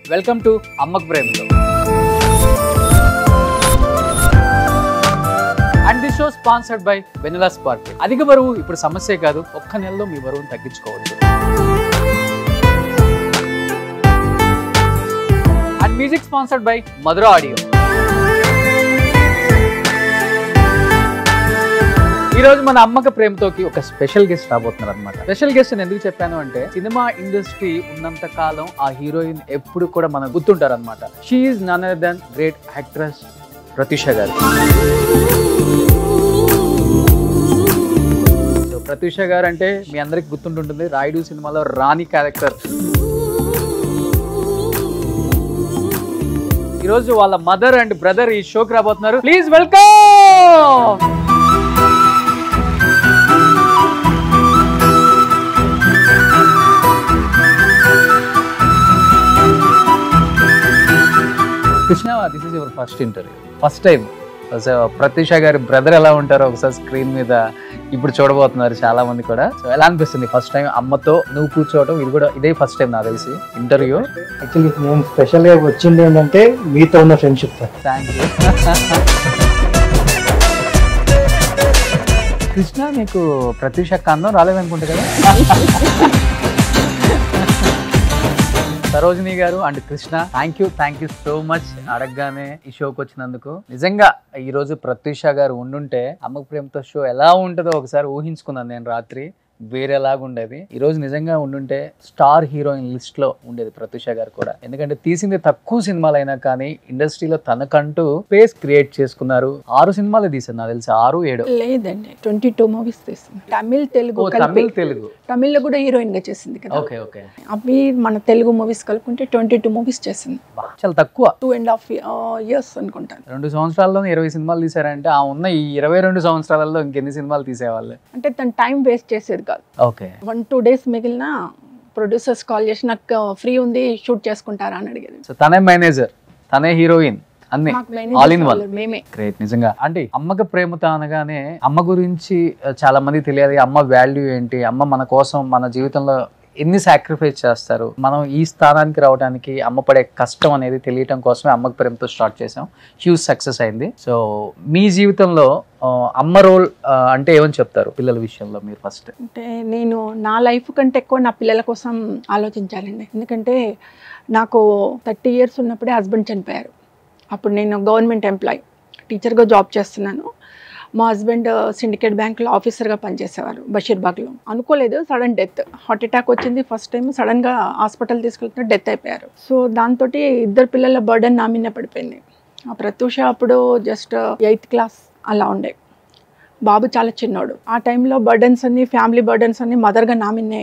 Welcome to అమ్మకు ప్రేమతో and the show sponsored by vanilla spark అధిక బరువు ఇప్పుడు సమస్యే కాదు ఒక్క నెలలో మీ బరువును తగ్గించుకోవచ్చు and music sponsored by Madhura audio ఈ రోజు మన అమ్మక ప్రేమతోకి ఒక స్పెషల్ గెస్ట్ రాబోతున్నారు అనమాట స్పెషల్ గెస్ట్ అని ఎందుకు చెప్పాను అంటే సినిమా ఇండస్ట్రీ ఉన్నంత కాలం ఆ హీరోయిన్ ఎప్పుడు కూడా మనం గుర్తుంటారు అనమాట she none other than great actress Pratyusha గారు సో ప్రత్యూష గారు అంటే మీ అందరికి గుర్తుంటుంటుంది రాయుడు సినిమాలో రాణి క్యారెక్టర్ ఈరోజు వాళ్ళ మదర్ అండ్ బ్రదర్ ఈ షోకి రాబోతున్నారు please welcome Krishna this is your first interview first time Pratyusha గారి బ్రదర్ ఎలా ఉంటారో ఒకసారి స్క్రీన్ మీద ఇప్పుడు చూడబోతున్నారు చాలా మంది కూడా సో ఎలా అనిపిస్తుంది ఫస్ట్ టైం అమ్మతో నువ్వు కూర్చోవడం ఇది కూడా ఇదే ఫస్ట్ టైం నాకు తెలిసి ఇంటర్వ్యూ యాక్చువల్లీ నేను స్పెషల్గా వచ్చింది ఏంటంటే మీతో ఉన్న ఫ్రెండ్షిప్ థ్యాంక్ యూ కృష్ణ మీకు ప్రత్యూష అందం రాలేదనుకుంటా కదా సరోజిని గారు and Krishna thank you thank you so much అడగగానే ఈ షోకి వచ్చినందుకు నిజంగా ఈ రోజు ప్రత్యూష గారు ఉండుంటే అమ్మకు ప్రేమతో షో ఎలా ఉంటుందో ఒకసారి ఊహించుకున్నాను నేను రాత్రి వేరేలాగా ఉండేది ఈ రోజు నిజంగా ఉండుంటే స్టార్ హీరోయిన్ లిస్ట్ లో ఉండేది ప్రత్యూష గారు కూడా ఎందుకంటే తీసింది తక్కువ సినిమాలు అయినా కానీ ఇండస్ట్రీలో తనకంటూ స్పేస్ క్రియేట్ చేసుకున్నారు ఆరు సినిమాలు తీసారు నాకు తెలిసి ఆరు ఏడు లేదండి ట్వంటీ టూ మూవీస్ తీసింది తమిళ్ తెలుగు ఓ కలిపి తమిళ్ తెలుగు తమిళ్లో కూడా హీరోయిన్ గా చేసింది కదా ఓకే ఓకే అవి మన తెలుగు మూవీస్ కలుపుకుంటే ట్వంటీ టూ మూవీస్ చేసింది చాలా తక్కువ టూ అండ్ హాఫ్ ఇయర్స్ అనుకుంటాను రెండు సంవత్సరాల్లో ఇరవై సినిమాలు తీసారంటే ఆ ఉన్న ఈ ఇరవై రెండు సంవత్సరాలలో ఇంకెన్ని సినిమాలు తీసేవాళ్ళు అంటే తను టైం వేస్ట్ చేసేది కాదు ఓకే వన్ టూ డేస్ మిగిలిన ప్రొడ్యూసర్స్ కాల్ చేసి నాకు ఫ్రీ ఉంది షూట్ చేసుకుంటారా అని అడిగేది సో తనే మేనేజర్ తనే హీరోయిన్ అన్ని మాకు ఆల్ ఇన్ మేనేజర్ వన్ మేమే గ్రేట్ నిజంగా అంటే అమ్మకి ప్రేమతో అనగానే అమ్మ గురించి ఆ, చాలా మంది తెలియాలి అమ్మ వాల్యూ ఏంటి అమ్మ మన కోసం మన జీవితంలో ఎన్ని సాక్రిఫైస్ చేస్తారు మనం ఈ స్థానానికి రావడానికి అమ్మ పడే కష్టం అనేది తెలియటం కోసమే అమ్మకి ప్రేమతో స్టార్ట్ చేసాం హ్యూజ్ సక్సెస్ అయింది సో మీ జీవితంలో ఆ, అమ్మ రోల్ అంటే ఏమని చెప్తారు పిల్లల విషయంలో మీరు ఫస్ట్ అంటే నేను నా లైఫ్ కంటే ఎక్కువ నా పిల్లల కోసం ఆలోచించాలండి ఎందుకంటే నాకు థర్టీ ఇయర్స్ ఉన్నప్పుడే హస్బెండ్ చనిపోయారు అప్పుడు నేను గవర్నమెంట్ ఎంప్లాయ్ టీచర్గా జాబ్ చేస్తున్నాను మా హస్బెండ్ సిండికేట్ బ్యాంక్లో ఆఫీసర్గా పనిచేసేవారు బషీర్బాగ్లో అనుకోలేదు సడన్ డెత్ హార్ట్ అటాక్ వచ్చింది ఫస్ట్ టైం సడన్గా హాస్పిటల్ తీసుకెళ్తే డెత్ అయిపోయారు సో దాంతో ఇద్దరు పిల్లల బర్డెన్ నా మీద పడిపోయింది ఆ ప్రత్యూష అప్పుడు జస్ట్ ఎయిత్ క్లాస్ అలా ఉండే బాబు చాలా చిన్నోడు ఆ టైంలో బర్డెన్స్ అన్ని ఫ్యామిలీ బర్డెన్స్ అన్ని మదర్గా నా మీదనే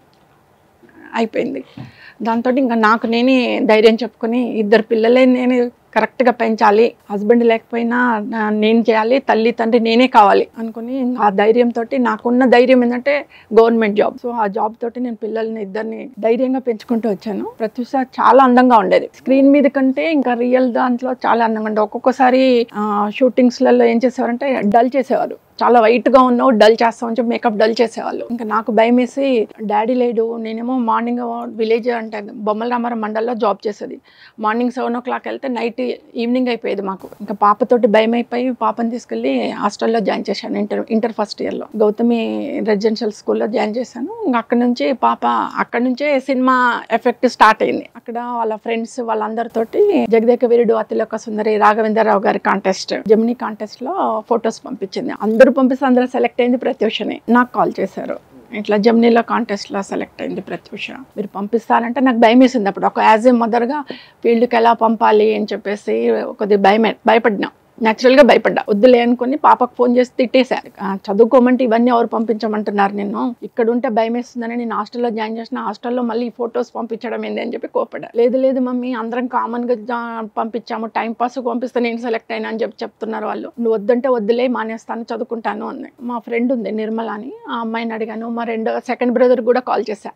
అయిపోయింది దాంతో ఇంకా నాకు నేనే ధైర్యం చెప్పుకొని ఇద్దరు పిల్లలే నేను కరెక్ట్గా పెంచాలి హస్బెండ్ లేకపోయినా నా- నేను చేయాలి తల్లి తండ్రి నేనే కావాలి అనుకుని ఇంకా ఆ ధైర్యంతో నాకున్న ధైర్యం ఏంటంటే గవర్నమెంట్ జాబ్ సో ఆ జాబ్ తోటి నేను పిల్లల్ని ఇద్దరిని ధైర్యంగా పెంచుకుంటూ వచ్చాను ప్రతిసారి చాలా అందంగా ఉండేది స్క్రీన్ మీద కంటే ఇంకా రియల్ దాంట్లో చాలా అందంగా ఉండేది ఒక్కొక్కసారి షూటింగ్స్లలో ఏం చేసేవారంటే డల్ చేసేవారు చాలా వైట్ గా ఉన్నావు డల్ చేస్తామని చెప్పి మేకప్ డల్ చేసేవాళ్ళు ఇంకా నాకు భయం వేసి డాడీ లేడు నేనేమో మార్నింగ్ విలేజ్ అంటే బొమ్మల రామారం మండల్లో జాబ్ చేసేది మార్నింగ్ సెవెన్ ఓ క్లాక్ వెళ్తే నైట్ ఈవినింగ్ అయిపోయేది మాకు ఇంకా పాపతోటి భయం అయిపోయి పాపని తీసుకెళ్ళి హాస్టల్లో జాయిన్ చేశాను ఇంటర్ ఇంటర్ ఫస్ట్ ఇయర్లో గౌతమి రెసిడెన్షియల్ స్కూల్లో జాయిన్ చేశాను ఇంకా అక్కడ నుంచి పాప అక్కడ నుంచే సినిమా ఎఫెక్ట్ స్టార్ట్ అయింది అక్కడ వాళ్ళ ఫ్రెండ్స్ వాళ్ళందరితోటి జగదేక వీరుడు అతిలోక సుందరి రాఘవేంద్రరావు గారి కాంటెస్ట్ జమినీ కాంటెస్ట్ లో ఫొటోస్ పంపించింది అందరూ పంపిస్తే అందులో సెలెక్ట్ అయింది ప్రత్యూషని నాకు కాల్ చేశారు ఇట్లా జమ్నీలో కాంటెస్ట్లో సెలెక్ట్ అయింది ప్రత్యూష మీరు పంపిస్తారంటే నాకు భయం వేసింది అప్పుడు ఒక యాజ్ ఏ మదర్గా ఫీల్డ్కి ఎలా పంపాలి అని చెప్పేసి కొద్దిగా భయం భయపడినా న్యాచురల్గా భయపడ్డా వద్దులే అనుకుని పాపకు ఫోన్ చేసి తిట్టేశారు ఆ, చదువుకోమంటే ఇవన్నీ ఎవరు పంపించమంటున్నారు నేను ఇక్కడ ఉంటే భయం వేస్తుందని నేను హాస్టల్లో జాయిన్ చేసిన హాస్టల్లో మళ్ళీ ఈ ఫొటోస్ పంపించడం ఏంది అని చెప్పి కోపడ్డా లేదు లేదు మమ్మీ అందరం కామన్గా జా- పంపించాము టైం పాస్ పంపిస్తే నేను సెలెక్ట్ అయినా అని చెప్పి చెప్తున్నారు వాళ్ళు నువ్వు వద్దంటే వద్దులే మానేస్తాను చదువుకుంటాను అంది మా ఫ్రెండ్ ఉంది నిర్మల అని ఆ అమ్మాయిని అడిగాను మా రెండో సెకండ్ బ్రదర్ కూడా కాల్ చేశా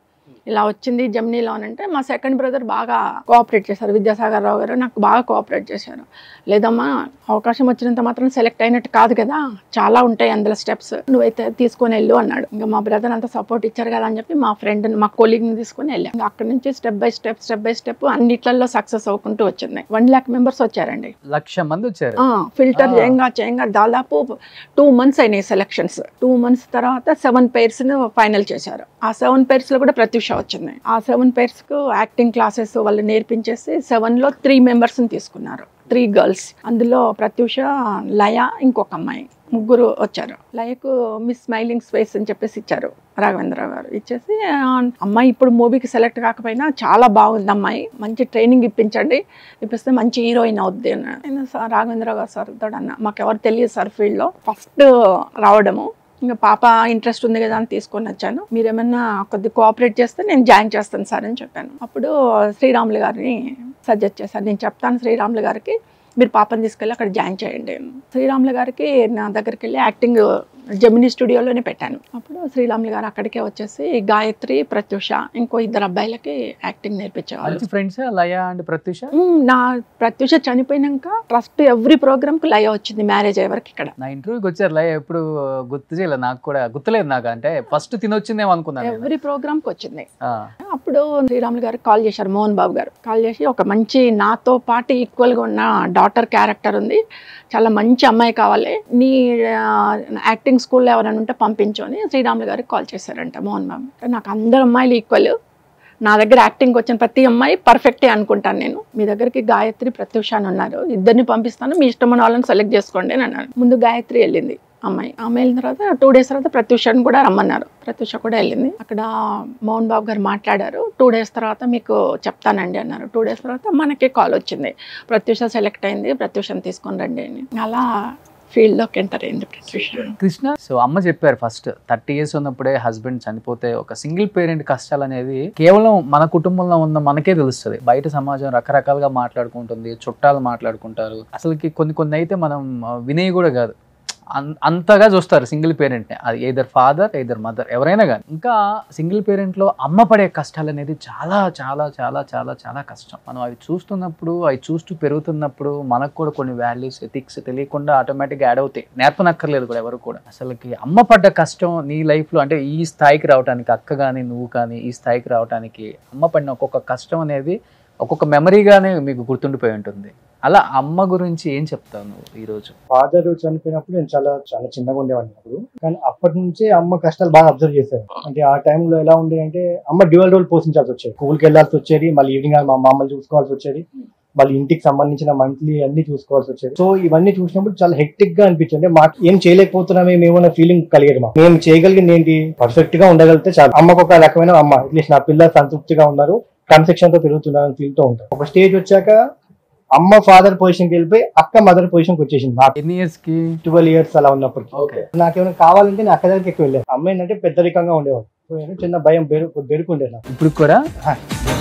ఇలా వచ్చింది జమ్నీలో అని అంటే మా సెకండ్ బ్రదర్ బాగా కోఆపరేట్ చేశారు విద్యాసాగర్ రావు గారు నాకు బాగా కోఆపరేట్ చేశారు లేదమ్మా అవకాశం వచ్చినంత మాత్రం సెలెక్ట్ అయినట్టు కాదు కదా చాలా ఉంటాయి అందులో స్టెప్స్ నువ్వైతే తీసుకొని వెళ్ళు అన్నాడు ఇంకా మా బ్రదర్ అంతా సపోర్ట్ ఇచ్చారు కదా అని చెప్పి మా ఫ్రెండ్ మా కొలీగ్ని తీసుకొని వెళ్ళాం ఇంకా అక్కడి నుంచి step by step step by step అన్నిట్లలో సక్సెస్ అవ్వకుంటూ వచ్చింది వన్ ల్యాక్ మెంబర్స్ వచ్చారండి లక్ష మంది వచ్చారు ఫిల్టర్ ఆ. చేయంగా చేయంగా దాదాపు టూ మంత్స్ అయినాయి సెలక్షన్స్ టూ మంత్స్ తర్వాత సెవెన్ పేర్స్ ఫైనల్ చేశారు ఆ సెవెన్ పేర్స్ లో కూడా ప్రత్యూష వచ్చింది ఆ సెవెన్ పేర్స్ కు యాక్టింగ్ క్లాసెస్ వాళ్ళు నేర్పించేసి సెవెన్ లో త్రీ మెంబర్స్ తీసుకున్నారు త్రీ గర్ల్స్ అందులో ప్రత్యూష లయ ఇంకొక అమ్మాయి ముగ్గురు వచ్చారు లయకు మిస్ స్మైలింగ్ స్పేస్ అని చెప్పేసి ఇచ్చారు రాఘవేంద్రరావు గారు ఇచ్చేసి ఆ, అమ్మాయి ఇప్పుడు మూవీకి సెలెక్ట్ కాకపోయినా చాలా బాగుంది అమ్మాయి మంచి ట్రైనింగ్ ఇప్పించండి ఇప్పిస్తే మంచి హీరోయిన్ అవుద్ది అన్నాడు నేను సార్ రాఘవేంద్రరావు గారు సార్ తోడు అన్న మాకు ఎవరు తెలియదు సార్ ఫీల్డ్లో ఫస్ట్ రావడము ఇంకా పాప ఇంట్రెస్ట్ ఉంది కదా అని తీసుకొని వచ్చాను మీరు ఏమన్నా కొద్ది కోఆపరేట్ చేస్తే నేను జాయిన్ చేస్తాను సార్ అని చెప్పాను అప్పుడు శ్రీరాములు గారిని సజెస్ట్ చేశాను నేను చెప్తాను శ్రీరాములు గారికి మీరు పాపని తీసుకెళ్ళి అక్కడ జాయిన్ చేయండి శ్రీరాములు గారికి నా దగ్గరికి వెళ్ళి యాక్టింగ్ జమినీ స్టూడియోలోనే పెట్టాను అప్పుడు శ్రీరాములు గారు అక్కడికే వచ్చేసి గాయత్రి ప్రత్యూష ఇంకో ఇద్దరు అబ్బాయిలకి యాక్టింగ్ నేర్పించేవాళ్ళు మంచి friends Laya and Pratyusha hmm, నా ప్రత్యూష చనిపోయినాక ఫస్ట్ ఎవ్రీ ప్రోగ్రామ్ కు లయ వచ్చింది మ్యారేజ్ ఎవరికి ఇక్కడ నా ఇంటర్వ్యూకి వచ్చారు లయ ఎప్పుడు గుర్తు చేయలేదు నాకు కూడా గుర్తులేదు నాకు అంటే ఫస్ట్ తినొచ్చిందేమో అనుకున్నాను నేను. ఎవ్రీ ప్రోగ్రామ్ కి వచ్చింది ఆ, అప్పుడు శ్రీరాములు గారు కాల్ చేశారు మోహన్ బాబు గారు కాల్ చేసి ఒక మంచి నాతో పాటు ఈక్వల్ గా ఉన్న డాటర్ క్యారెక్టర్ ఉంది చాలా మంచి అమ్మాయి కావాలి నీ యాక్టింగ్ స్కూల్లో ఎవరైనా ఉంటే పంపించు అని శ్రీరాములు గారికి కాల్ చేశారంట మోహన్ బాబు గారు. నాకు అందరు అమ్మాయిలు ఈక్వల్ నా దగ్గర యాక్టింగ్ వచ్చిన ప్రతి అమ్మాయి పర్ఫెక్టే అనుకుంటాను నేను మీ దగ్గరికి గాయత్రి ప్రత్యూష అని ఉన్నారు ఇద్దరిని పంపిస్తాను మీ ఇష్టమైన వాళ్ళని సెలెక్ట్ చేసుకోండి అని అన్నారు ముందు గాయత్రి వెళ్ళింది అమ్మాయి ఆమె వెళ్ళిన తర్వాత టూ డేస్ తర్వాత ప్రత్యూషని కూడా రమ్మన్నారు ప్రత్యూష కూడా వెళ్ళింది అక్కడ మోహన్ బాబు గారు మాట్లాడారు టూ డేస్ తర్వాత మీకు చెప్తానండి అన్నారు టూ డేస్ తర్వాత మనకి కాల్ వచ్చింది ప్రత్యూష సెలెక్ట్ అయింది ప్రత్యూషని తీసుకొని రండి అని అలా ఫీల్డ్లోకి ఎంటర్ అయింది ప్రత్యూష కృష్ణ సో అమ్మ చెప్పారు ఫస్ట్ థర్టీ ఇయర్స్ ఉన్నప్పుడే హస్బెండ్ చనిపోతే ఒక సింగిల్ పేరెంట్ కష్టాలు అనేది కేవలం మన కుటుంబంలో ఉన్న మనకే తెలుస్తుంది బయట సమాజం రకరకాలుగా మాట్లాడుకుంటుంది చుట్టాలు మాట్లాడుకుంటారు అసలుకి కొన్ని కొన్ని అయితే మనం ఆ, వినేవి కూడా కాదు అన్- అంతగా చూస్తారు సింగిల్ పేరెంట్ని అది ఏదర్ ఫాదర్ ఏదర్ మదర్ ఎవరైనా కానీ ఇంకా సింగిల్ పేరెంట్లో అమ్మ పడే కష్టాలు అనేది చాలా చాలా చాలా చాలా చాలా కష్టం మనం అవి చూస్తున్నప్పుడు అవి చూస్తూ పెరుగుతున్నప్పుడు మనకు కూడా కొన్ని వాల్యూస్ ఎథిక్స్ తెలియకుండా ఆటోమేటిక్గా యాడ్ అవుతాయి నేర్పనక్కర్లేదు కూడా ఎవరు కూడా అసలుకి అమ్మ పడ్డ కష్టం నీ లైఫ్లో అంటే ఈ స్థాయికి రావడానికి అక్క కానీ నువ్వు కానీ ఈ స్థాయికి రావడానికి అమ్మ పడిన ఒక్కొక్క కష్టం అనేది ఒక్కొక్క మెమరీగానే మీకు గుర్తుండిపోయి ఉంటుంది అలా అమ్మ గురించి ఏం చెప్తావు నువ్వు ఈరోజు ఫాదర్ చనిపోయినప్పుడు నేను చాలా చాలా చిన్నగా ఉండేవాడిని అప్పుడు కానీ అప్పటి నుంచే అమ్మ కష్టాలు బాగా అబ్జర్వ్ చేశాను అంటే ఆ టైంలో ఎలా ఉంది అంటే అమ్మ డ్యూయల్ రోల్ పోషించాల్సి వచ్చేది స్కూల్కి వెళ్ళాల్సి వచ్చేది మళ్ళీ ఈవినింగ్ మా మామలు చూసుకోవాల్సి వచ్చేది మళ్ళీ ఇంటికి సంబంధించిన మంత్లీ అన్ని చూసుకోవాల్సి వచ్చేది సో ఇవన్నీ చూసినప్పుడు చాలా హెక్టిక్ గా అనిపించింది అంటే మాకు ఏం చేయలేకపోతున్నామే ఏమన్నా ఫీలింగ్ కలిగేది మాకు మేము చేయగలిగింది ఏంటి పర్ఫెక్ట్ గా ఉండగలిగితే చాలు అమ్మకు ఒక రకమైన అమ్మ అట్లీస్ట్ నా పిల్లలు సంతృప్తిగా ఉన్నారు కన్సెక్షన్ తో పెరుగుతున్నారు అని ఫీల్ తో ఉంటారు ఒక స్టేజ్ వచ్చాక అమ్మ ఫాదర్ పొజిషన్కి వెళ్ళిపోయి అక్క మదర్ పొజిషన్కి వచ్చేసింది నాకు ఎన్ని ఇయర్స్ కి ట్వెల్వ్ ఇయర్స్ అలా ఉన్నప్పటికీ ఓకే నాకేమైనా కావాలంటే నేను అక్క దగ్గరికి ఎక్కువ వెళ్ళాను అమ్మ ఏంటంటే పెద్దరికంగా ఉండేవాడు సో నేను చిన్న భయం బెరుకు బెరుకుండే నాకు ఇప్పుడు కూడా హా.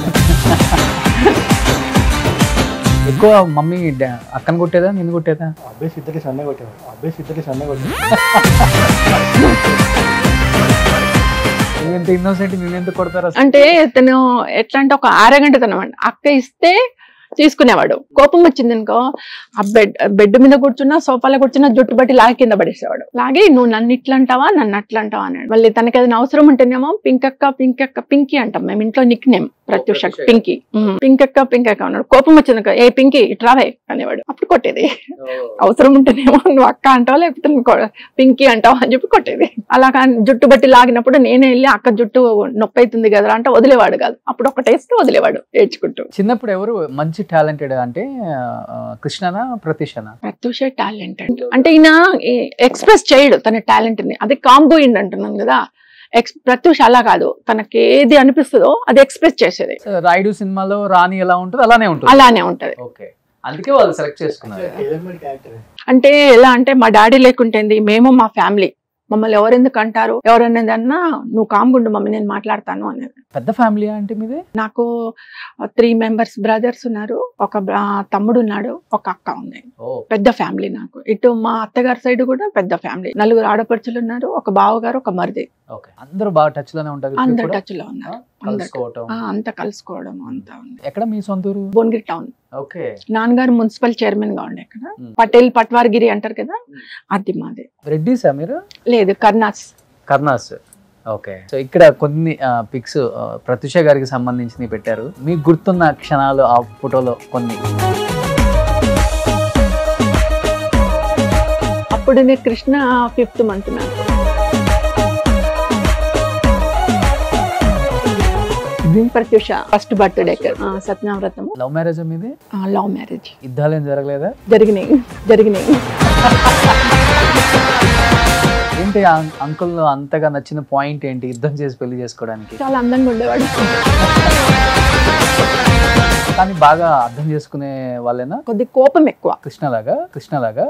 ఎక్కువ మమ్మీ డా- అక్కను కొట్టేదా నిన్ను కొట్టేదా అబ్బాయి ఇద్దరికి సన్నే కొట్టేవాడు అబ్బాయి ఇద్దరికి సన్నే కొట్టేవాడు ఎంత ఇన్నోసెంట్ నేను ఎంత కొడతారు అసలు? అంటే తను ఎట్లా అంటే ఒక ఆరగంటతనం అండి అక్క ఇస్తే తీసుకునేవాడు కోపం వచ్చింది అనుకో ఆ బెడ్ బెడ్ మీద కూర్చున్నా సోఫాలో కూర్చున్నా జుట్టు బట్టి లాగి కింద పడేసేవాడు లాగి నువ్వు నన్ను ఇట్లా అంటావా నన్ను అట్లా అంటావా అన్నాడు మళ్ళీ తనకి ఏదైనా అవసరం ఉంటేనేమో పింకక్క పింకక్క పింకీ అంటాం మేము ఇంట్లో nickname Pratyusha Pratyusha. Pinky um, పింకక్క పింకక్క అన్నాడు కోపం వచ్చింది అనుకో ఏ పింకీ ఇట్రావే అనేవాడు అప్పుడు కొట్టేది అవసరం ఉంటేనేమో నువ్వు అక్క అంటావా లేకపోతే నువ్వు కొ- పింకీ అంటావా అని చెప్పి కొట్టేది అలా కానీ జుట్టు బట్టి లాగినప్పుడు నేనే వెళ్ళి అక్క జుట్టు నొప్పి అవుతుంది కదరా అంటే వదిలేవాడు కాదు అప్పుడు ఒక టేస్ట్ వదిలేవాడు ఏడ్చుకుంటూ చిన్నప్పుడు ఎవరు మంచి టాలెంటెడ్ అంటే ఆ, కృష్ణనా ప్రతీషనా ప్రత్యూష టాలెంట్ అంటే ఈయన ఎక్స్ప్రెస్ చేయడు తన టాలెంట్ ని అది కాంబోయిండ్ అంటున్నాను కదా ఎక్స్ ప్రత్యూష అలా కాదు తనకి ఏది అనిపిస్తుందో అది ఎక్స్ప్రెస్ చేసేది సో రాయుడు సినిమాలో రాణి ఎలా ఉంటుంది అలానే ఉంటుంది అలానే ఉంటది ఓకే అందుకే వాళ్ళు సెలెక్ట్ చేసుకున్నారు క్యారెక్టర్ అంటే ఎలా అంటే మా డాడీ లేకుంటేంది మేము మా ఫ్యామిలీ మమ్మల్ని ఎవరెందుకు అంటారు ఎవరనేది అన్నా నువ్వు కామ్గుండు మమ్మీ నేను మాట్లాడతాను అనేది పెద్ద ఫ్యామిలీ అంటే మీది నాకు త్రీ మెంబర్స్ బ్రదర్స్ ఉన్నారు ఒక బ్ర- తమ్ముడు ఉన్నాడు ఒక అక్క ఉంది ఓ పెద్ద ఫ్యామిలీ నాకు ఇటు మా అత్తగారి సైడ్ కూడా పెద్ద ఫ్యామిలీ నలుగురు ఆడపడుచులు ఉన్నారు ఒక బావగారు ఒక మరిది ఓకే అందరూ బాగా టచ్ లోనే ఉంటారు ఇప్పుడు అందరు కూడా? టచ్ లో ఉన్నారు కలుసుకోవటం ఆ, అంతా కలుసుకోవడం అంతా ఉంది ఎక్కడ మీ సొంతూరు భువనగిరి టౌన్ ఓకే నాన్నగారు మున్సిపల్ చైర్మన్ గా ఉండే అక్కడ Hmm. పటేల్ పట్వార్గిరి అంటారు కదా అది మాది రెడ్డిసా మీరు లేదు కర్నాస్ కర్నాస్ ఓకే సో ఇక్కడ కొన్ని పిక్స్ ప్రత్యుష గారికి సంబంధించినవి పెట్టారు మీకు గుర్తున్న క్షణాలు ఆ ఫోటోలో కొన్ని అప్పుడు నేను కృష్ణ ఫిఫ్త్ మంత్ నాకు ఇది ప్రత్యూష ఫస్ట్ బర్త్డే సత్యనావ్రతం లవ్ మ్యారేజ్ మీది లవ్ మ్యారేజ్ యుద్ధాలు ఏం జరగలేదా జరిగినాయి జరిగినాయి ఏంటి అంకుల్ అంతగా నచ్చిన పాయింట్ ఏంటి యుద్ధం చేసి పెళ్లి చేసుకోవడానికి చాలా అందంగా ఉండేవాడు కానీ బాగా అర్థం చేసుకునే వాళ్ళేనా కొద్ది కోపం ఎక్కువ కృష్ణలాగా కృష్ణలాగా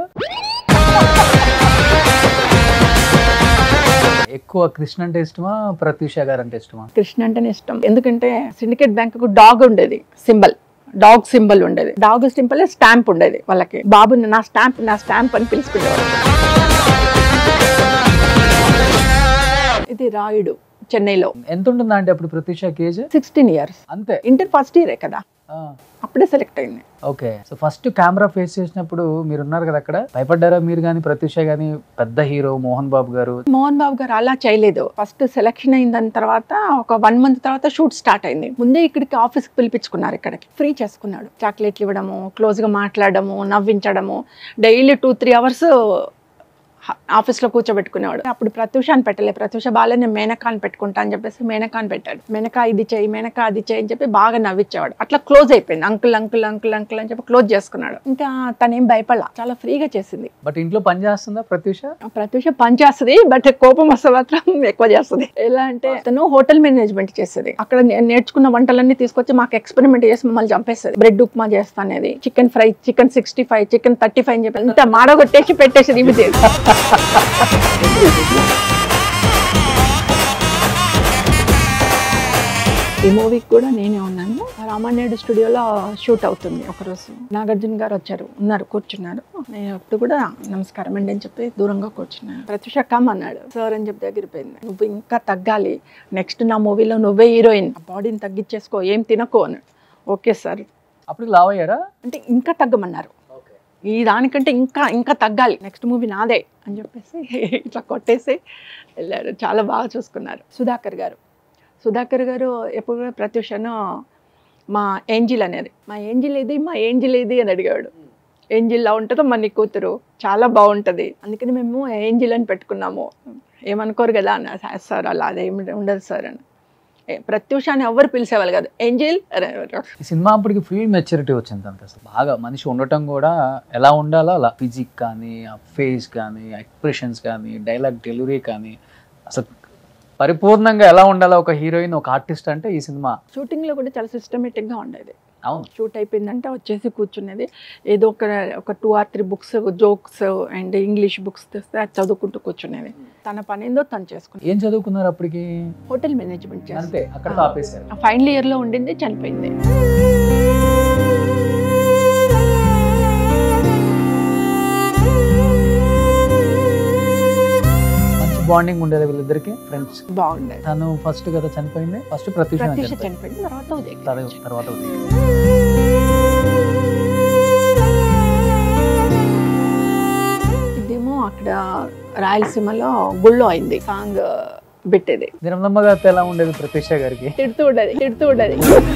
ఎక్కువ కృష్ణ అంటే ఇష్టమా ప్రత్యూష గారు అంటే ఇష్టమా కృష్ణ అంటేనే ఇష్టం ఎందుకంటే సిండికేట్ బ్యాంక్ కు డాగ్ ఉండేది సింబల్ డాగ్ సింబల్ ఉండేది డాగ్ సింబల్ స్టాంప్ ఉండేది వాళ్ళకి బాబు నా స్టాంప్ నా స్టాంప్ అని పిలుచుకునేవారు ఇది రాయుడు చెన్నైలో ఎంత ఉంటుందా అంటే అప్పుడు ప్రత్యూష కేజ్ సిక్స్టీన్ ఇయర్స్ అంతే ఇంటర్ ఫస్ట్ ఇయరే కదా అప్పుడే సెలెక్ట్ అయింది okay so first camera face చేసినప్పుడు మీరు ఉన్నారు కదా అక్కడ భయపడ్డారా మీరు కానీ ప్రత్యూష కానీ పెద్ద హీరో మోహన్ బాబు గారు మోహన్ బాబు గారు అలా చేయలేదు ఫస్ట్ సెలెక్షన్ అయిన దాని తర్వాత ఒక వన్ మంత్ తర్వాత షూట్ స్టార్ట్ అయింది ముందే ఇక్కడికి ఆఫీస్ కి పిలిపించుకున్నారు ఇక్కడికి ఫ్రీ చేసుకున్నాడు చాక్లెట్లు ఇవ్వడము క్లోజ్ గా మాట్లాడము నవ్వించడము డైలీ టూ త్రీ అవర్స్ ఆఫీస్లో కూర్చోబెట్టుకునేవాడు అప్పుడు ప్రత్యూష అని పెట్టలే ప్రత్యూష బాలే నేను మేనకా అని పెట్టుకుంటా అని చెప్పేసి మేనకా అని పెట్టాడు మేనకా ఇది చేయి మేనకా అది చేయి అని చెప్పి బాగా నవ్వించేవాడు అట్లా క్లోజ్ అయిపోయింది అంకుల్ అంకుల్ అంకుల్ అంకుల్ అని చెప్పి క్లోజ్ చేసుకున్నాడు ఇంకా తనేం భయపడలా చాలా ఫ్రీగా చేసింది బట్ ఇంట్లో పని చేస్తుందా ప్రత్యూష ప్రత్యూష పని చేస్తుంది బట్ కోపం వస్తే మాత్రం ఎక్కువ చేస్తుంది ఎలా అంటే తను హోటల్ మేనేజ్మెంట్ చేస్తుంది అక్కడ నే- నేర్చుకున్న వంటలన్నీ తీసుకొచ్చి మాకు ఎక్స్పెరిమెంట్ చేసి మమ్మల్ని చంపేస్తుంది బ్రెడ్ ఉప్మా చేస్తానేది chicken fry chicken sixty five chicken thirty five అని చెప్పి ఇంత మాడగొట్టేసి పెట్టేసి ఇవి ఈ మూవీకి కూడా నేనే ఉన్నాను రామానాయుడు స్టూడియోలో షూట్ అవుతుంది ఒకరోజు నాగార్జున గారు వచ్చారు ఉన్నారు కూర్చున్నారు నేను అప్పుడు కూడా నమస్కారం అండి అని చెప్పి దూరంగా కూర్చున్నాను ప్రత్యూష కమ్ అన్నాడు సార్ అని చెప్పి దగ్గర పోయింది నువ్వు ఇంకా తగ్గాలి నెక్స్ట్ నా మూవీలో నువ్వే హీరోయిన్ బాడీని తగ్గించేసుకో ఏం తినకో అన్నాడు ఓకే సార్ అప్పుడు లావ్ అయ్యారా అంటే ఇంకా తగ్గమన్నారు ఈ దానికంటే ఇంకా ఇంకా తగ్గాలి నెక్స్ట్ మూవీ నాదే అని చెప్పేసి ఇట్లా కొట్టేసి వెళ్ళారు చాలా బాగా చూసుకున్నారు సుధాకర్ గారు సుధాకర్ గారు ఎప్పుడు కూడా ప్రత్యూషను మా ఏంజిల్ అనేది మా ఏంజిల్ ఇది మా ఏంజిల్ ఇది అని అడిగాడు ఏంజిల్లా ఉంటుందో మా నీ కూతురు చాలా బాగుంటుంది అందుకని మేము ఏంజిల్ అని పెట్టుకున్నాము ఏమనుకోరు కదా అన్న సార్ అలా అదేమి ఉండదు సార్ అని ఏ, ప్రత్యూష అని ఎవరు పిలిచేవాళ్ళు కాదు ఏంజిల్ అనేవారు ఈ సినిమా అప్పటికి ఫుల్ మెచ్యూరిటీ వచ్చింది తనకి అసలు బాగా మనిషి ఉండటం కూడా ఎలా ఉండాలో అలా ఫిజిక్ కానీ ఆ ఫేస్ కానీ ఎక్స్ప్రెషన్స్ కానీ డైలాగ్ డెలివరీ కానీ అసలు పరిపూర్ణంగా ఎలా ఉండాలో ఒక హీరోయిన్ ఒక ఆర్టిస్ట్ అంటే ఈ సినిమా షూటింగ్లో కూడా చాలా సిస్టమేటిక్గా ఉండేది అవును షూట్ అయిపోయిందంటే వచ్చేసి కూర్చునేది ఏదో ఒక ఒక two or three books jokes and English books తెస్తే అది చదువుకుంటూ కూర్చునేది తన పని ఏందో తను చేసుకునేది ఏం చదువుకున్నారు అప్పటికి హోటల్ మేనేజ్మెంట్ చేస్తే అంతే అక్కడితో ఆపేశారు ఫైనల్ ఇయర్లో ఉండింది చనిపోయింది మంచి బాండింగ్ ఉండేది వీళ్ళిద్దరికి ఫ్రెండ్స్ బాగుండేది తను ఫస్ట్ కదా చనిపోయింది ఫస్ట్ ప్రత్యూష ప్రత్యూష చనిపోయింది తర్వాత ఉదయ్ తర్వా- తర్వాత ఉదయ్. ఇదేమో అక్కడ రాయలసీమలో గుళ్ళో అయింది సాంగ్ పెట్టేది దినమ్మ గారితో ఎలా ఉండేది ప్రత్యూష గారికి తిడుతూ ఉండేది తిడుతూ ఉండేది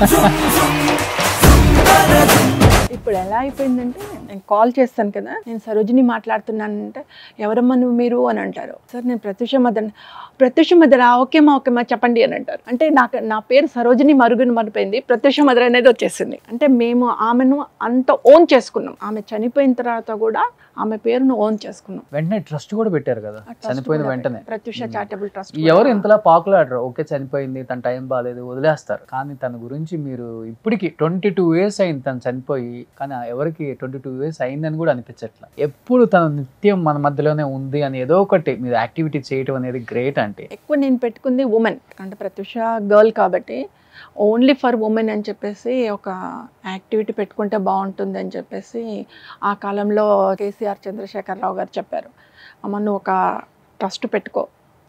ఇప్పుడు ఎలా అయిపోయిందంటే నేను కాల్ చేస్తాను కదా నేను సరోజిని మాట్లాడుతున్నానంటే ఎవరమ్మా నువ్వు మీరు అని అంటారు సార్ నేను ప్రత్యూష మదన్ ప్రత్యూష మదరా ఓకేమా ఓకేమా చెప్పండి అని అంటారు అంటే నాకు నా పేరు సరోజిని మరుగుని మరిపోయింది ప్రత్యూష మదర్ అనేది వచ్చేసింది అంటే మేము ఆమెను అంత ఓన్ చేసుకున్నాం ఆమె చనిపోయిన తర్వాత కూడా ఆమె పేరును ఓన్ చేసుకున్నాం వెంటనే ట్రస్ట్ కూడా పెట్టారు కదా ఆ trust చనిపోయిన కూడా వెంటనే ప్రత్యూష చారిటబుల్ ట్రస్ట్ ఎవరు ఇంతలా పాకులాడరు ఓకే చనిపోయింది తన టైం బాగాలేదు వదిలేస్తారు కానీ తన గురించి మీరు ఇప్పటికి ట్వంటీ టూ ఇయర్స్ అయింది తను చనిపోయి కానీ ఆ ఎవరికి ట్వంటీ టూ ఇయర్స్ అయిందని కూడా అనిపించట్లా ఎప్పుడు తను నిత్యం మన మధ్యలోనే ఉంది అని ఏదో ఒకటి మీరు యాక్టివిటీ చేయటం అనేది గ్రేట్ అంటే ఎక్కువ నేను పెట్టుకుంది ఉమెన్ అంటే ప్రత్యూష గర్ల్ కాబట్టి ఓన్లీ ఫర్ ఉమెన్ అని చెప్పేసి ఒక యాక్టివిటీ పెట్టుకుంటే బాగుంటుంది అని చెప్పేసి ఆ కాలంలో కేసీఆర్ చంద్రశేఖరరావు గారు చెప్పారు అమ్మ నువ్వు ఒక ట్రస్ట్ పెట్టుకో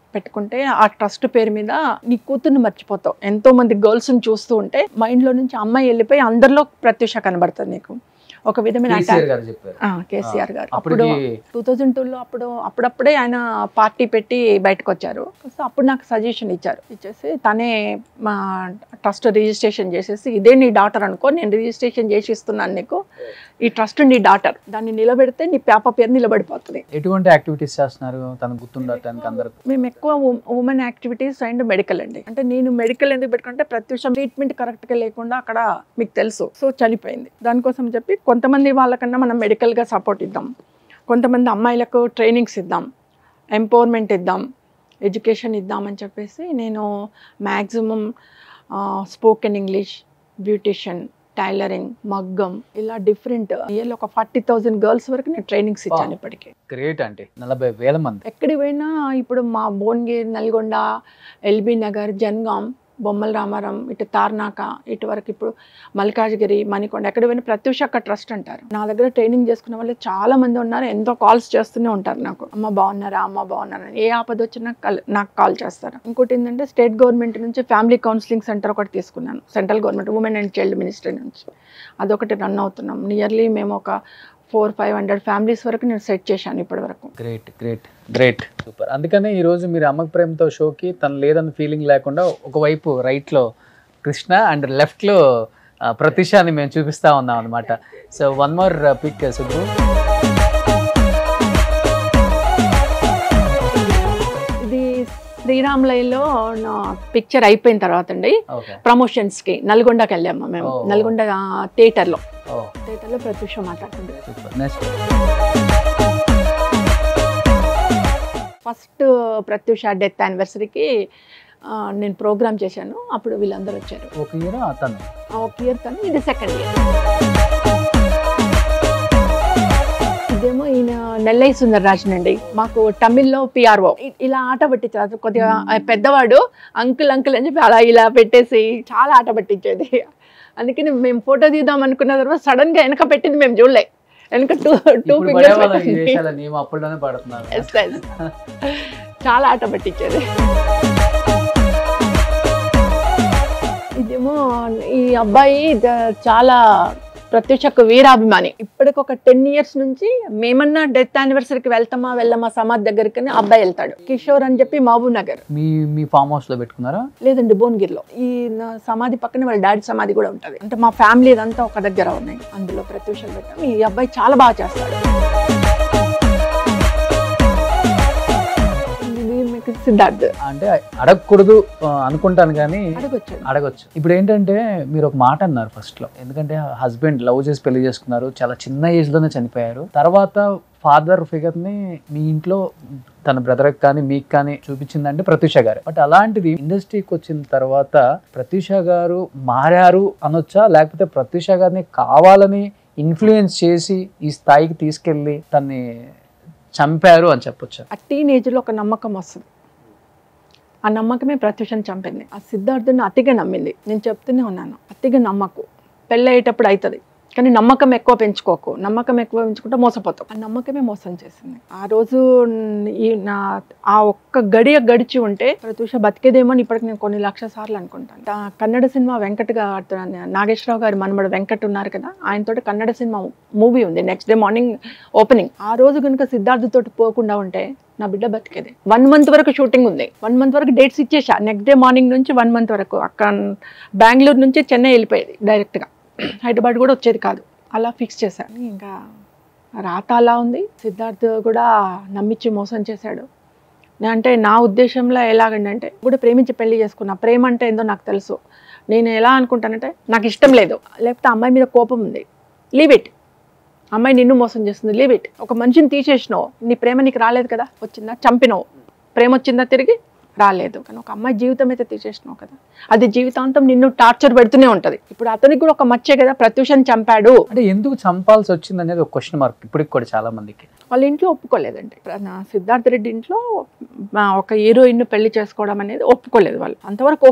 పెట్టుకుంటే ఆ ట్రస్ట్ పేరు మీద నీ కూతుర్ని మర్చిపోతావు ఎంతో మంది గర్ల్స్ని చూస్తూ ఉంటే మైండ్లో నుంచి అమ్మాయి వెళ్ళిపోయి అందరిలో ప్రత్యూష కనబడుతుంది నీకు ఒక విధమైన కేసీఆర్ గారు చెప్పారు ఆ, కేసీఆర్ గారు అప్పుడు అప్పటికి టూ థౌజండ్ టూలో అప్పుడు అప్పుడప్పుడే ఆయన పార్టీ పెట్టి బయటకు వచ్చారు సో అప్పుడు నాకు సజెషన్ ఇచ్చారు ఇచ్చేసి తనే మా ట్రస్ట్ రిజిస్ట్రేషన్ చేసేసి ఇదే నీ డాటర్ అనుకో నేను రిజిస్ట్రేషన్ చేసి ఇస్తున్నాను నీకు ఈ ట్రస్ట్ నీ డాటర్ దాన్ని నిలబెడితే నీ పేప పేరు నిలబడిపోతుంది ఎటువంటి యాక్టివిటీస్ చేస్తున్నారు తను గుర్తుండటానికి అందరికి మేము ఎక్కువ ఉమెన్ యాక్టివిటీస్ అండ్ మెడికల్ అండి అంటే నేను మెడికల్ ఎందుకు పెట్టుకుంటే ప్రతి విషయం ట్రీట్మెంట్ కరెక్ట్గా లేకుండా అక్కడ మీకు తెలుసు సో చనిపోయింది దానికోసం చెప్పి కొంతమంది వాళ్ళకన్నా మనం మెడికల్గా సపోర్ట్ ఇద్దాం కొంతమంది అమ్మాయిలకు ట్రైనింగ్స్ ఇద్దాం ఎంపవర్మెంట్ ఇద్దాం ఎడ్యుకేషన్ ఇద్దామని చెప్పేసి నేను maximum spoken English beautician tailoring మగ్గం ఇలా డిఫరెంట్ ఇయర్లో ఒక ఫార్టీ థౌజండ్ గర్ల్స్ వరకు నేను ట్రైనింగ్స్ ఇచ్చాను ఇప్పటికి గ్రేట్ అంటే నలభై వేల మంది ఎక్కడికి పోయినా ఇప్పుడు మా భువనగిరి నల్గొండ ఎల్బీ నగర్ జన్గాం బొమ్మల రామారం ఇటు తార్నాక ఇటు వరకు ఇప్పుడు మల్కాజ్గిరి మణికొండ ఎక్కడ పోయినా ప్రత్యూష అక్క ట్రస్ట్ అంటారు నా దగ్గర ట్రైనింగ్ చేసుకున్న వాళ్ళు చాలా మంది ఉన్నారు ఎంతో కాల్స్ చేస్తూనే ఉంటారు నాకు అమ్మ బాగున్నారా అమ్మ బాగున్నారా అని. ఏ ఆపద వచ్చినా కల్- నాకు కాల్ చేస్తారు ఇంకోటి ఏంటంటే స్టేట్ గవర్నమెంట్ నుంచి ఫ్యామిలీ కౌన్సిలింగ్ సెంటర్ ఒకటి తీసుకున్నాను central government women and child ministry నుంచి అదొకటి రన్ అవుతున్నాం నియర్లీ మేము ఒక ఫోర్ ఫైవ్ హండ్రెడ్ ఫ్యామిలీస్ వరకు నేను సెట్ చేశాను ఇప్పటి వరకు గ్రేట్ గ్రేట్ గ్రేట్ సూపర్ అందుకనే ఈ రోజు మీరు అమ్మక ప్రేమతో షోకి తను లేదన్న ఫీలింగ్ లేకుండా ఒకవైపు right లో కృష్ణ అండ్ లెఫ్ట్లో ప్రతిషాని మేము చూపిస్తా ఉన్నాం అనమాట so one more pic Subbu ఇది శ్రీరాములయ్యలో నా పిక్చర్ అయిపోయిన తర్వాత అండి ఓకే ప్రమోషన్స్ కి నల్గొండకి వెళ్ళాము మేము Oh. నల్గొండ థియేటర్ లో ఓ థియేటర్ లో ప్రత్యూష మాట్లాడుతుంది super next first Pratyusha death యానివర్సరీకి నేను ప్రోగ్రామ్ చేశాను అప్పుడు వీళ్ళందరూ వచ్చారు ఒక ఇయర్ తను ఆ ఒక ఇయర్ కానీ ఇది సెకండ్ ఇయర్ ఇదేమో ఈయన నెల్లై సుందరరాజన్ అండి మాకు తమిళ్లో పిఆర్ఓ ఇలా ఆట పట్టించారు కొద్దిగా ఆ పెద్దవాడు అంకుల్ అంకుల్ అని చెప్పి అలా ఇలా పెట్టేసి చాలా ఆట పట్టించేది అందుకని మేము ఫోటో తీద్దాం అనుకున్న తర్వాత సడన్ గా వెనక పెట్టింది మేము చూడలే వెనక టూ టూ ఇప్పుడు పడే వాళ్ళ ఈ ఫింగర్స్ దేశాల నియమం అప్పుడులోనే పడుతున్నారు Yes, yes. చాలా ఆట పట్టించేది ఇదేమో ఈ అబ్బాయి ద- చాలా ప్రత్యక్షకు వీరాభిమాని ఇప్పటికి ఒక టెన్ ఇయర్స్ నుంచి మేమన్నా డెత్ యానివర్సరీకి వెళ్తామా వెళ్ళమా సమాధి దగ్గరికి అని అబ్బాయి వెళ్తాడు కిషోర్ అని చెప్పి మహబూబ్ నగర్ మీ మీ ఫామ్ హౌస్ లో పెట్టుకున్నారా లేదండి భువనగిరిలో ఈ నా సమాధి పక్కన వాళ్ళ డాడీ సమాధి కూడా ఉంటుంది అంటే మా ఫ్యామిలీ ఇదంతా ఒక దగ్గర ఉన్నాయి అందులో ప్రత్యూషాలు పెట్టాం ఈ అబ్బాయి చాలా బాగా చేస్తాడు ఇది మీకు సిద్ధార్థ్ అంటే అడగకూడదు ఆ, అనుకుంటాను కానీ అడగొచ్చాడు అడగొచ్చు ఇప్పుడు ఏంటంటే మీరు ఒక మాట అన్నారు ఫస్ట్ లో ఎందుకంటే హస్బెండ్ లవ్ చేసి పెళ్లి చేసుకున్నారు చాలా చిన్న ఏజ్ లోనే చనిపోయారు తర్వాత ఫాదర్ ఫిగర్ ని మీ ఇంట్లో తన బ్రదర్ కానీ మీకు కానీ చూపించిందంటే ప్రత్యూష గారు బట్ అలాంటిది ఇండస్ట్రీకి వచ్చిన తర్వాత ప్రత్యూష గారు మారారు అనొచ్చా లేకపోతే ప్రత్యూష గారిని కావాలని ఇన్ఫ్లుయెన్స్ చేసి ఈ స్థాయికి తీసుకెళ్ళి తన్ని చంపారు అని చెప్పొచ్చా ఆ టీనేజ్లో ఒక నమ్మకం వస్తుంది ఆ నమ్మకమే ప్రత్యూషను చంపింది ఆ సిద్ధార్థుని అతిగా నమ్మింది నేను చెప్తూనే ఉన్నాను అతిగా నమ్మకు పెళ్ళి అయ్యేటప్పుడు అవుతుంది కానీ నమ్మకం ఎక్కువ పెంచుకోకు నమ్మకం ఎక్కువ పెంచుకుంటే మోసపోతావు ఆ నమ్మకమే మోసం చేసింది ఆ రోజు న్- ఈ నా ఆ ఒక్క గడియ గడిచి ఉంటే ప్రత్యూష బతికేదేమో అని ఇప్పటికి నేను కొన్ని లక్షల సార్లు అనుకుంటాను ఆ కన్నడ సినిమా వెంకట్ గారు నాగేశ్వరరావు గారు మనమడు వెంకట్ ఉన్నారు కదా ఆయనతోటి కన్నడ సినిమా మూవీ ఉంది నెక్స్ట్ డే మార్నింగ్ ఓపెనింగ్ ఆ రోజు కనుక సిద్ధార్థ్ తోటి పోకుండా ఉంటే నా బిడ్డ బతికేది వన్ మంత్ వరకు షూటింగ్ ఉంది వన్ మంత్ వరకు డేట్స్ ఇచ్చేసా నెక్స్ట్ డే మార్నింగ్ నుంచి వన్ మంత్ వరకు అక్కడ బెంగళూరు నుంచి చెన్నై వెళ్ళిపోయేది డైరెక్ట్గా హైదరాబాద్ కూడా వచ్చేది కాదు అలా ఫిక్స్ చేశాను ఇంకా రాత అలా ఉంది సిద్ధార్థ్ కూడా నమ్మించి మోసం చేశాడు నే- అంటే నా ఉద్దేశంలో ఎలాగండి అంటే కూడా ప్రేమించి పెళ్లి చేసుకున్నా ప్రేమ అంటే ఏందో నాకు తెలుసు నేను ఎలా అనుకుంటానంటే నాకు ఇష్టం లేదు లేకపోతే అమ్మాయి మీద కోపం ఉంది లీవ్ ఇట్ అమ్మాయి నిన్ను మోసం చేస్తుంది లీవ్ ఇట్ ఒక మనిషిని తీసేసినావు నీ ప్రేమ నీకు రాలేదు కదా వచ్చిందా చంపినావు ప్రేమ వచ్చిందా తిరిగి రాలేదు కానీ ఒక అమ్మాయి జీవితం అయితే తీసేసినావు కదా అది జీవితాంతం నిన్ను టార్చర్ పెడుతూనే ఉంటది ఇప్పుడు అతనికి కూడా ఒక మచ్చే కదా ప్రత్యూషని చంపాడు అంటే ఎందుకు చంపాల్సి వచ్చింది అనేది ఒక క్వశ్చన్ మార్క్ ఇప్పటికి కూడా చాలా మందికి వాళ్ళ ఇంట్లో ఒప్పుకోలేదండి నా సిద్ధార్థ రెడ్డి ఇంట్లో మా ఒక హీరోయిన్ పెళ్లి చేసుకోవడం అనేది ఒప్పుకోలేదు వాళ్ళు అంతవరకు ఓకే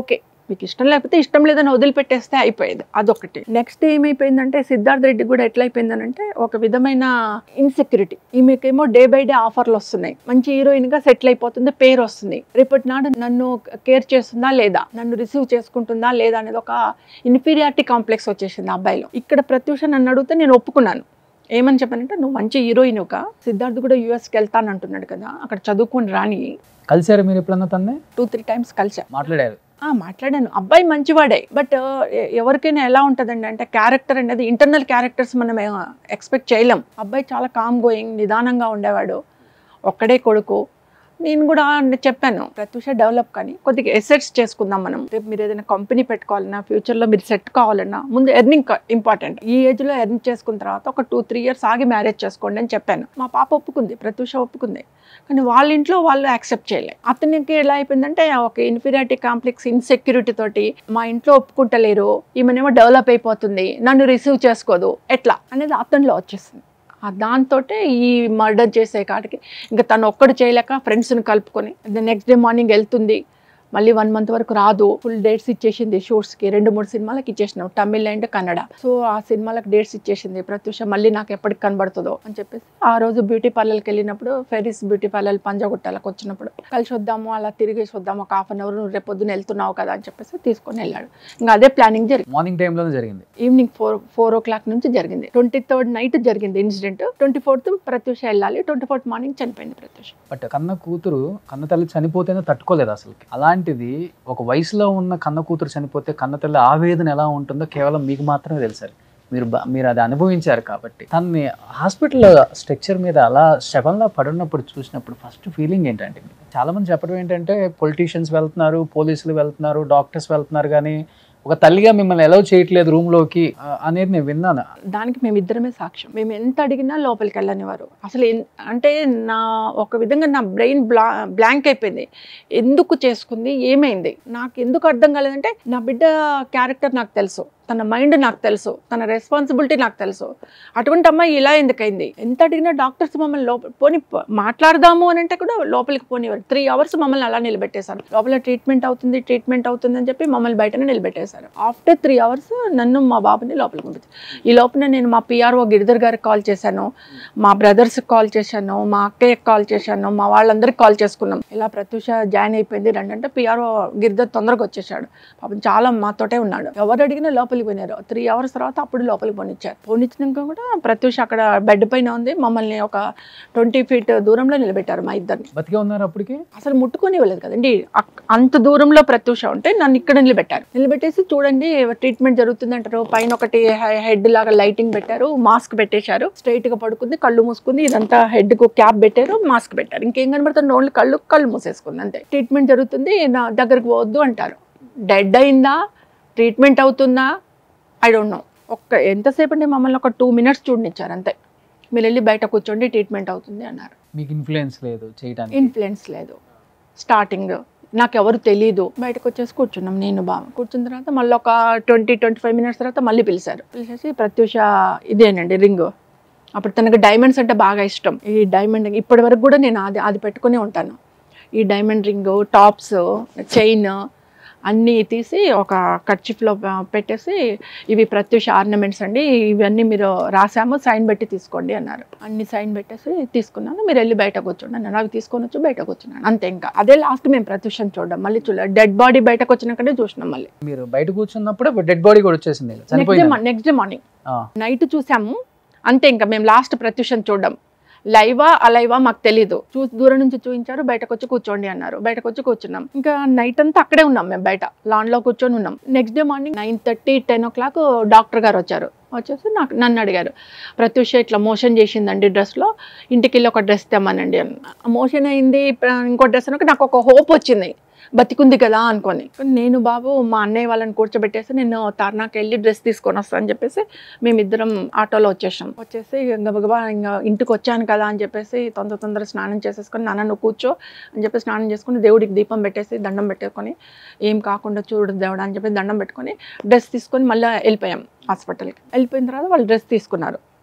మీకు ఇష్టం లేకపోతే ఇష్టం లేదని వదిలిపెట్టేస్తే అయిపోయేది అదొకటి నెక్స్ట్ ఏమైపోయిందంటే సిద్ధార్థ్ రెడ్డి కూడా ఎట్లా అయిపోయిందనంటే ఒక విధమైన ఇన్సెక్యూరిటీ ఈమెకేమో డే బై డే ఆఫర్లు వస్తున్నాయి మంచి హీరోయిన్ గా సెటిల్ అయిపోతుంది పేరు వస్తుంది రేపటి నాడు నన్ను కేర్ చేస్తుందా లేదా నన్ను రిసీవ్ చేసుకుంటుందా లేదా అనేది ఒక ఇన్ఫీరియారిటీ కాంప్లెక్స్ వచ్చేసింది ఆ అబ్బాయిలో ఇక్కడ ప్రత్యూష నన్ను అడిగితే నేను ఒప్పుకున్నాను ఏమని చెప్పానంటే నువ్వు మంచి హీరోయిన్ ఒక సిద్ధార్థ్ కూడా యూఎస్కి వెళ్తాను అంటున్నాడు కదా అక్కడ చదువుకొని రాని కలిసారు మీరు ఎప్పుడన్నా తన్నే టూ త్రీ టైమ్స్ కలిసా మాట్లాడారు ఆ, మాట్లాడాను అబ్బాయి మంచివాడే బట్ ఎవరికైనా ఎలా ఉంటుందండి అంటే క్యారెక్టర్ అనేది ఇంటర్నల్ క్యారెక్టర్స్ మనం ఎక్స్పెక్ట్ చేయలేం అబ్బాయి చాలా కామ్ గోయింగ్ నిదానంగా ఉండేవాడు ఒక్కడే కొడుకు నేను కూడా చెప్పాను ప్రత్యూష డెవలప్ కానీ కొద్దిగా ఎసెట్స్ చేసుకుందాం మనం రేపు మీరు ఏదైనా కంపెనీ పెట్టుకోవాలన్నా ఫ్యూచర్లో మీరు సెట్ కావాలన్నా ముందు ఎర్నింగ్ ఇంపార్టెంట్ ఈ ఏజ్లో ఎర్న్ చేసుకున్న తర్వాత ఒక టూ త్రీ ఇయర్స్ ఆగి మ్యారేజ్ చేసుకోండి అని చెప్పాను మా పాప ఒప్పుకుంది ప్రత్యూష ఒప్పుకుంది కానీ వాళ్ళ ఇంట్లో వాళ్ళు యాక్సెప్ట్ చేయలేదు అతనికి ఎలా అయిపోయిందంటే ఒక ఇన్ఫీరియారిటీ కాంప్లెక్స్ ఇన్సెక్యూరిటీ తోటి మా ఇంట్లో ఒప్పుకుంటలేరు ఈమెనేమో డెవలప్ అయిపోతుంది నన్ను రిసీవ్ చేసుకోదు ఎట్లా అనేది అతనిలో వచ్చేసింది ఆ దాంతో ఈ మర్డర్ చేసే కాడికి ఇంకా తను ఒక్కడు చేయలేక ఫ్రెండ్స్ని కలుపుకొని నెక్స్ట్ డే మార్నింగ్ వెళ్తుంది మళ్ళీ వన్ మంత్ వరకు రాదు ఫుల్ డేట్స్ ఇచ్చేసింది షూట్స్కి రెండు మూడు సినిమాలకు ఇచ్చేసినాం తమిళ్ అండ్ కన్నడ సో ఆ సినిమాలకు డేట్స్ ఇచ్చేసింది ప్రత్యూష మళ్ళీ నాకు ఎప్పటికి కనబడుతుందో అని చెప్పేసి ఆ రోజు బ్యూటీ పార్లర్కి వెళ్ళినప్పుడు ఫెరీస్ బ్యూటీ పార్లర్ పంజగుట్టలకు వచ్చినప్పుడు కలిసి వద్దాము అలా తిరిగేసి వద్దాము ఒక హాఫ్ అన్ అవర్ నువ్వు రేపు పొద్దున వెళ్తున్నావు కదా అని చెప్పేసి తీసుకొని వెళ్ళాడు ఇంకా అదే ప్లానింగ్ జరిగింది మార్నింగ్ టైంలోనే జరిగింది evening four four o'clock నుంచి జరిగింది ట్వంటీ థర్డ్ నైట్ జరిగింది ఇన్సిడెంట్ ట్వంటీ ఫోర్త్ ప్రత్యూష వెళ్ళాలి ట్వంటీ ఫోర్త్ మార్నింగ్ చనిపోయింది ప్రత్యూష బట్ కన్న కూతురు కన్న తల్లి చనిపోతేనే తట్టుకోలేదు అసలు అలాంటిది ఒక వయసులో ఉన్న కన్న కూతురు చనిపోతే కన్న తల్లి ఆవేదన ఎలా ఉంటుందో కేవలం మీకు మాత్రమే తెలుసు మీరు బ- మీరు అది అనుభవించారు కాబట్టి తన్ని హాస్పిటల్ స్ట్రక్చర్ మీద అలా శవంలా పడున్నప్పుడు చూసినప్పుడు ఫస్ట్ ఫీలింగ్ ఏంటంటే మీకు? చాలా మంది చెప్పడం ఏంటంటే పొలిటీషియన్స్ వెళ్తున్నారు పోలీసులు వెళ్తున్నారు డాక్టర్స్ వెళ్తున్నారు కానీ ఒక తల్లిగా మిమ్మల్ని ఎలవ్ చేయట్లేదు రూమ్ లోకి ఆ, అనేది నేను విన్నాను దానికి మేము ఇద్దరమే సాక్ష్యం మేము ఎంత అడిగినా లోపలికి వెళ్ళనివారు అసలు ఎన్- అంటే నా ఒక విధంగా నా బ్రెయిన్ బ్లా బ్లాంక్ అయిపోయింది ఎందుకు చేసుకుంది ఏమైంది నాకు ఎందుకు అర్థం కాలేదంటే నా బిడ్డ క్యారెక్టర్ నాకు తెలుసు తన మైండ్ నాకు తెలుసు తన రెస్పాన్సిబిలిటీ నాకు తెలుసు అటువంటి అమ్మాయి ఇలా ఎందుకైంది ఎంత అడిగినా డాక్టర్స్ మమ్మల్ని లోపల పోని ప- మాట్లాడదాము అని అంటే కూడా లోపలికి పోనివారు త్రీ అవర్స్ మమ్మల్ని అలా నిలబెట్టేశారు లోపల ట్రీట్మెంట్ అవుతుంది ట్రీట్మెంట్ అవుతుంది అని చెప్పి మమ్మల్ని బయటనే నిలబెట్టేశారు ఆఫ్టర్ త్రీ అవర్స్ నన్ను మా బాబుని లోపలికి పంపించారు ఈ లోపల నేను మా పిఆర్ఓ గిరిధర్ గారికి కాల్ చేశాను మా బ్రదర్స్కి కాల్ చేశాను మా అక్కయ్యకి కాల్ చేశాను మా వాళ్ళందరికీ కాల్ చేసుకున్నాం ఇలా ప్రత్యూష జాయిన్ అయిపోయింది రండి అంటే పిఆర్ఓ గిరిధర్ తొందరగా వచ్చేసాడు పాపం చాలా మాతోటే ఉన్నాడు ఎవరు అడిగినా లోపలికి పోయినారు త్రీ అవర్స్ తర్వాత అప్పుడు లోపలికి పోనిచ్చారు పోనిచ్చినాక కూడా ప్రత్యూష అక్కడ బెడ్ పైన ఉంది మమ్మల్ని ఒక ట్వంటీ ఫీట్ దూరంలో నిలబెట్టారు మా ఇద్దరిని బతికే ఉన్నారు అప్పటికి అసలు ముట్టుకొని ఇవ్వలేదు కదండి అక్- అంత దూరంలో ప్రత్యూష ఉంటే నన్ను ఇక్కడ నిలబెట్టారు నిలబెట్టేసి చూడండి ట్రీట్మెంట్ జరుగుతుంది అంటారు పైన ఒకటి హెడ్ లాగా లైటింగ్ పెట్టారు మాస్క్ పెట్టేశారు స్ట్రైట్ గా పడుకుంది కళ్ళు మూసుకుంది ఇదంతా హెడ్ కు క్యాప్ పెట్టారు మాస్క్ పెట్టారు ఇంకేం కనబడుతుంది ఓన్లీ కళ్ళు కళ్ళు మూసేసుకుంది అంతే ట్రీట్మెంట్ జరుగుతుంది నా దగ్గరకు పోవద్దు అంటారు డెడ్ అయిందా ట్రీట్మెంట్ అవుతుందా ఐ డోంట్ నో ఒక్క ఎంతసేపు అండి మమ్మల్ని ఒక టూ మినిట్స్ చూడనిచ్చారు అంతే మీరు వెళ్ళి బయట కూర్చోండి ట్రీట్మెంట్ అవుతుంది అన్నారు మీకు ఇన్ఫ్లుయెన్స్ లేదు చేయడానికి ఇన్ఫ్లుయెన్స్ లేదు స్టార్టింగ్ నాకు ఎవరు తెలియదు బయటకు వచ్చేసి కూర్చున్నాం నేను బాగా కూర్చున్న తర్వాత మళ్ళీ ఒక ట్వంటీ ట్వంటీ ఫైవ్ మినిట్స్ తర్వాత మళ్ళీ పిలిచారు పిలిచేసి ప్రత్యూష ఇదేనండి రింగ్ అప్పుడు తనకు డైమండ్స్ అంటే బాగా ఇష్టం ఈ డైమండ్ ఇప్పటి వరకు కూడా నేను అది అది పెట్టుకునే ఉంటాను ఈ డైమండ్ రింగ్ టాప్స్ చైన్ అన్నీ తీసి ఒక కర్చిఫ్లో పెట్టేసి ఇవి ప్రత్యూష ఆర్నమెంట్స్ అండి ఇవన్నీ మీరు రాసాము సైన్ పెట్టి తీసుకోండి అన్నారు అన్ని సైన్ పెట్టేసి తీసుకున్నాను మీరు వెళ్ళి బయట కూర్చోండి అన్నారు అవి తీసుకొని వచ్చి బయట కూర్చున్నాను అంతే ఇంకా అదే లాస్ట్ మేము ప్రత్యూషం చూడడం మళ్ళీ చూడలేదు డెడ్ బాడీ బయటకు వచ్చినాకనే చూసినాం మళ్ళీ మీరు బయట కూర్చున్నప్పుడు డెడ్ బాడీ కూడా వచ్చేసింది నెక్స్ట్ డే చనిపోయింది నెక్స్ట్ డే మార్నింగ్ ఆ. నైట్ చూసాము అంతే ఇంకా మేము లాస్ట్ ప్రత్యూషం చూడడం లైవా అలైవా మాకు తెలీదు చూసి దూరం నుంచి చూపించారు బయటకు వచ్చి కూర్చోండి అన్నారు బయటకు వచ్చి కూర్చున్నాం ఇంకా నైట్ అంతా అక్కడే ఉన్నాం మేము బయట లాన్ లో కూర్చొని ఉన్నాం next day morning nine thirty ten o'clock doctor గారు వచ్చారు వచ్చేసి నాకు నన్ను అడిగారు ప్రత్యూష ఇట్లా మోషన్ చేసిందండి డ్రెస్లో ఇంటికి వెళ్ళి ఒక డ్రెస్ తెమ్మనండి అన్న మోషన్ అయింది ప్ర- ఇంకో డ్రెస్ అనక నాకు ఒక హోప్ వచ్చింది బతికుంది కదా అనుకొని నేను బాబు మా అన్నయ్య వాళ్ళని కూర్చోబెట్టేసి నేను తార్నాకి వెళ్ళి డ్రెస్ తీసుకొని వస్తాను అని చెప్పేసి మేమిద్దరం ఆటోలో వచ్చేసాం వచ్చేసి గబగబా ఇంకా ఇంటికి వచ్చాను కదా అని చెప్పేసి తొందర తొందర స్నానం చేసేసుకొని నాన్న నువ్వు కూర్చో అని చెప్పి స్నానం చేసుకుని దేవుడికి దీపం పెట్టేసి దండం పెట్టుకొని ఏం కాకుండా చూడు దేవుడా అని చెప్పి దండం పెట్టుకొని డ్రెస్ తీసుకొని మళ్ళీ వెళ్ళిపోయాం హాస్పిటల్కి వెళ్ళిపోయిన తర్వాత వాళ్ళు డ్రెస్ తీసుకున్నారు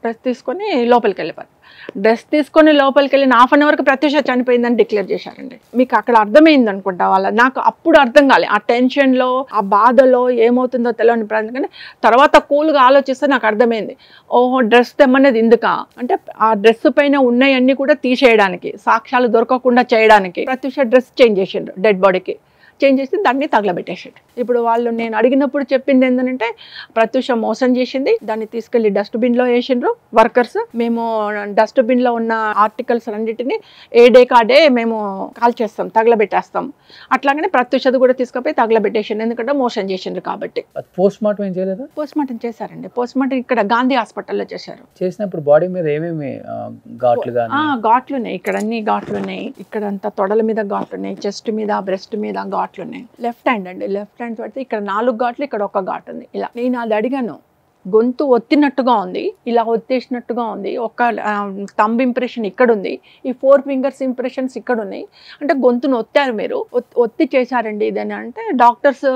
డ్రెస్ తీసుకొని లోపలికి వెళ్ళిపోయారు డ్రెస్ తీసుకొని లోపలికి వెళ్ళి హాఫ్ అన్ అవర్కి ప్రత్యూష చనిపోయిందని డిక్లేర్ చేశారండి మీకు అక్కడ అర్థమైంది అనుకుంటా వాళ్ళ నాకు అప్పుడు అర్థం కాలే ఆ టెన్షన్లో ఆ బాధలో ఏమవుతుందో తెలియని ప్రయత్నం కానీ తర్వాత కూల్గా ఆలోచిస్తే నాకు అర్థమైంది ఓహో డ్రెస్ తెమ్మనేది ఎందుకా అంటే ఆ డ్రెస్ పైన ఉన్నాయన్నీ కూడా తీసేయడానికి సాక్ష్యాలు దొరకకుండా చేయడానికి ప్రత్యూష డ్రెస్ చేంజ్ చేసిండ్రు డెడ్ బాడీకి చేంజ్ చేసి దాన్ని తగలబెట్టేసాడు ఇప్పుడు వాళ్ళు నేను అడిగినప్పుడు చెప్పింది ఏంటంటే ప్రత్యూష మోసం చేసింది దాన్ని తీసుకెళ్లి డస్ట్బిన్లో వేసిండ్రు వర్కర్స్ మేము డస్ట్బిన్లో ఉన్న ఆర్టికల్స్ అన్నిటిని ఏ డే కాడే మేము కాల్ చేస్తాం తగలబెట్టేస్తాం అట్లాగనే ప్రత్యూషది కూడా తీసుకుపోయి తగలబెట్టేసిండు ఎందుకంటే మోసం చేసిండ్రు కాబట్టి పోస్ట్ మార్టం ఏం చేయలేదా పోస్ట్ మార్టం చేశారండి పోస్ట్ మార్టం ఇక్కడ గాంధీ హాస్పిటల్లో చేశారు చేసినప్పుడు బాడీ మీద ఏమేమి ఆ, ఘాట్లు కానీ ఆ ఘాట్లు ఉన్నాయి ఇక్కడ అన్ని ఘాట్లు ఉన్నాయి ఇక్కడ అంతా తొడల మీద ఘాట్లు ఉన్నాయి చెస్ట్ మీద బ్రెస్ట్ మీద ఘాట్లు ఉన్నాయి లెఫ్ట్ హ్యాండ్ అండి లెఫ్ట్ హ్యాండ్ పడితే ఇక్కడ నాలుగు ఘాట్లు ఇక్కడ ఒక ఘాట్ ఉంది ఇలా నేను అది అడిగాను గొంతు ఒత్తినట్టుగా ఉంది ఇలా ఒత్తేసినట్టుగా ఉంది ఒక తంబ్ ఇంప్రెషన్ ఇక్కడ ఉంది ఈ ఫోర్ ఫింగర్స్ ఇంప్రెషన్స్ ఇక్కడ ఉన్నాయి అంటే గొంతును ఒత్తారు మీరు ఒత్- ఒత్తి చేశారండి ఇదని అంటే డాక్టర్స్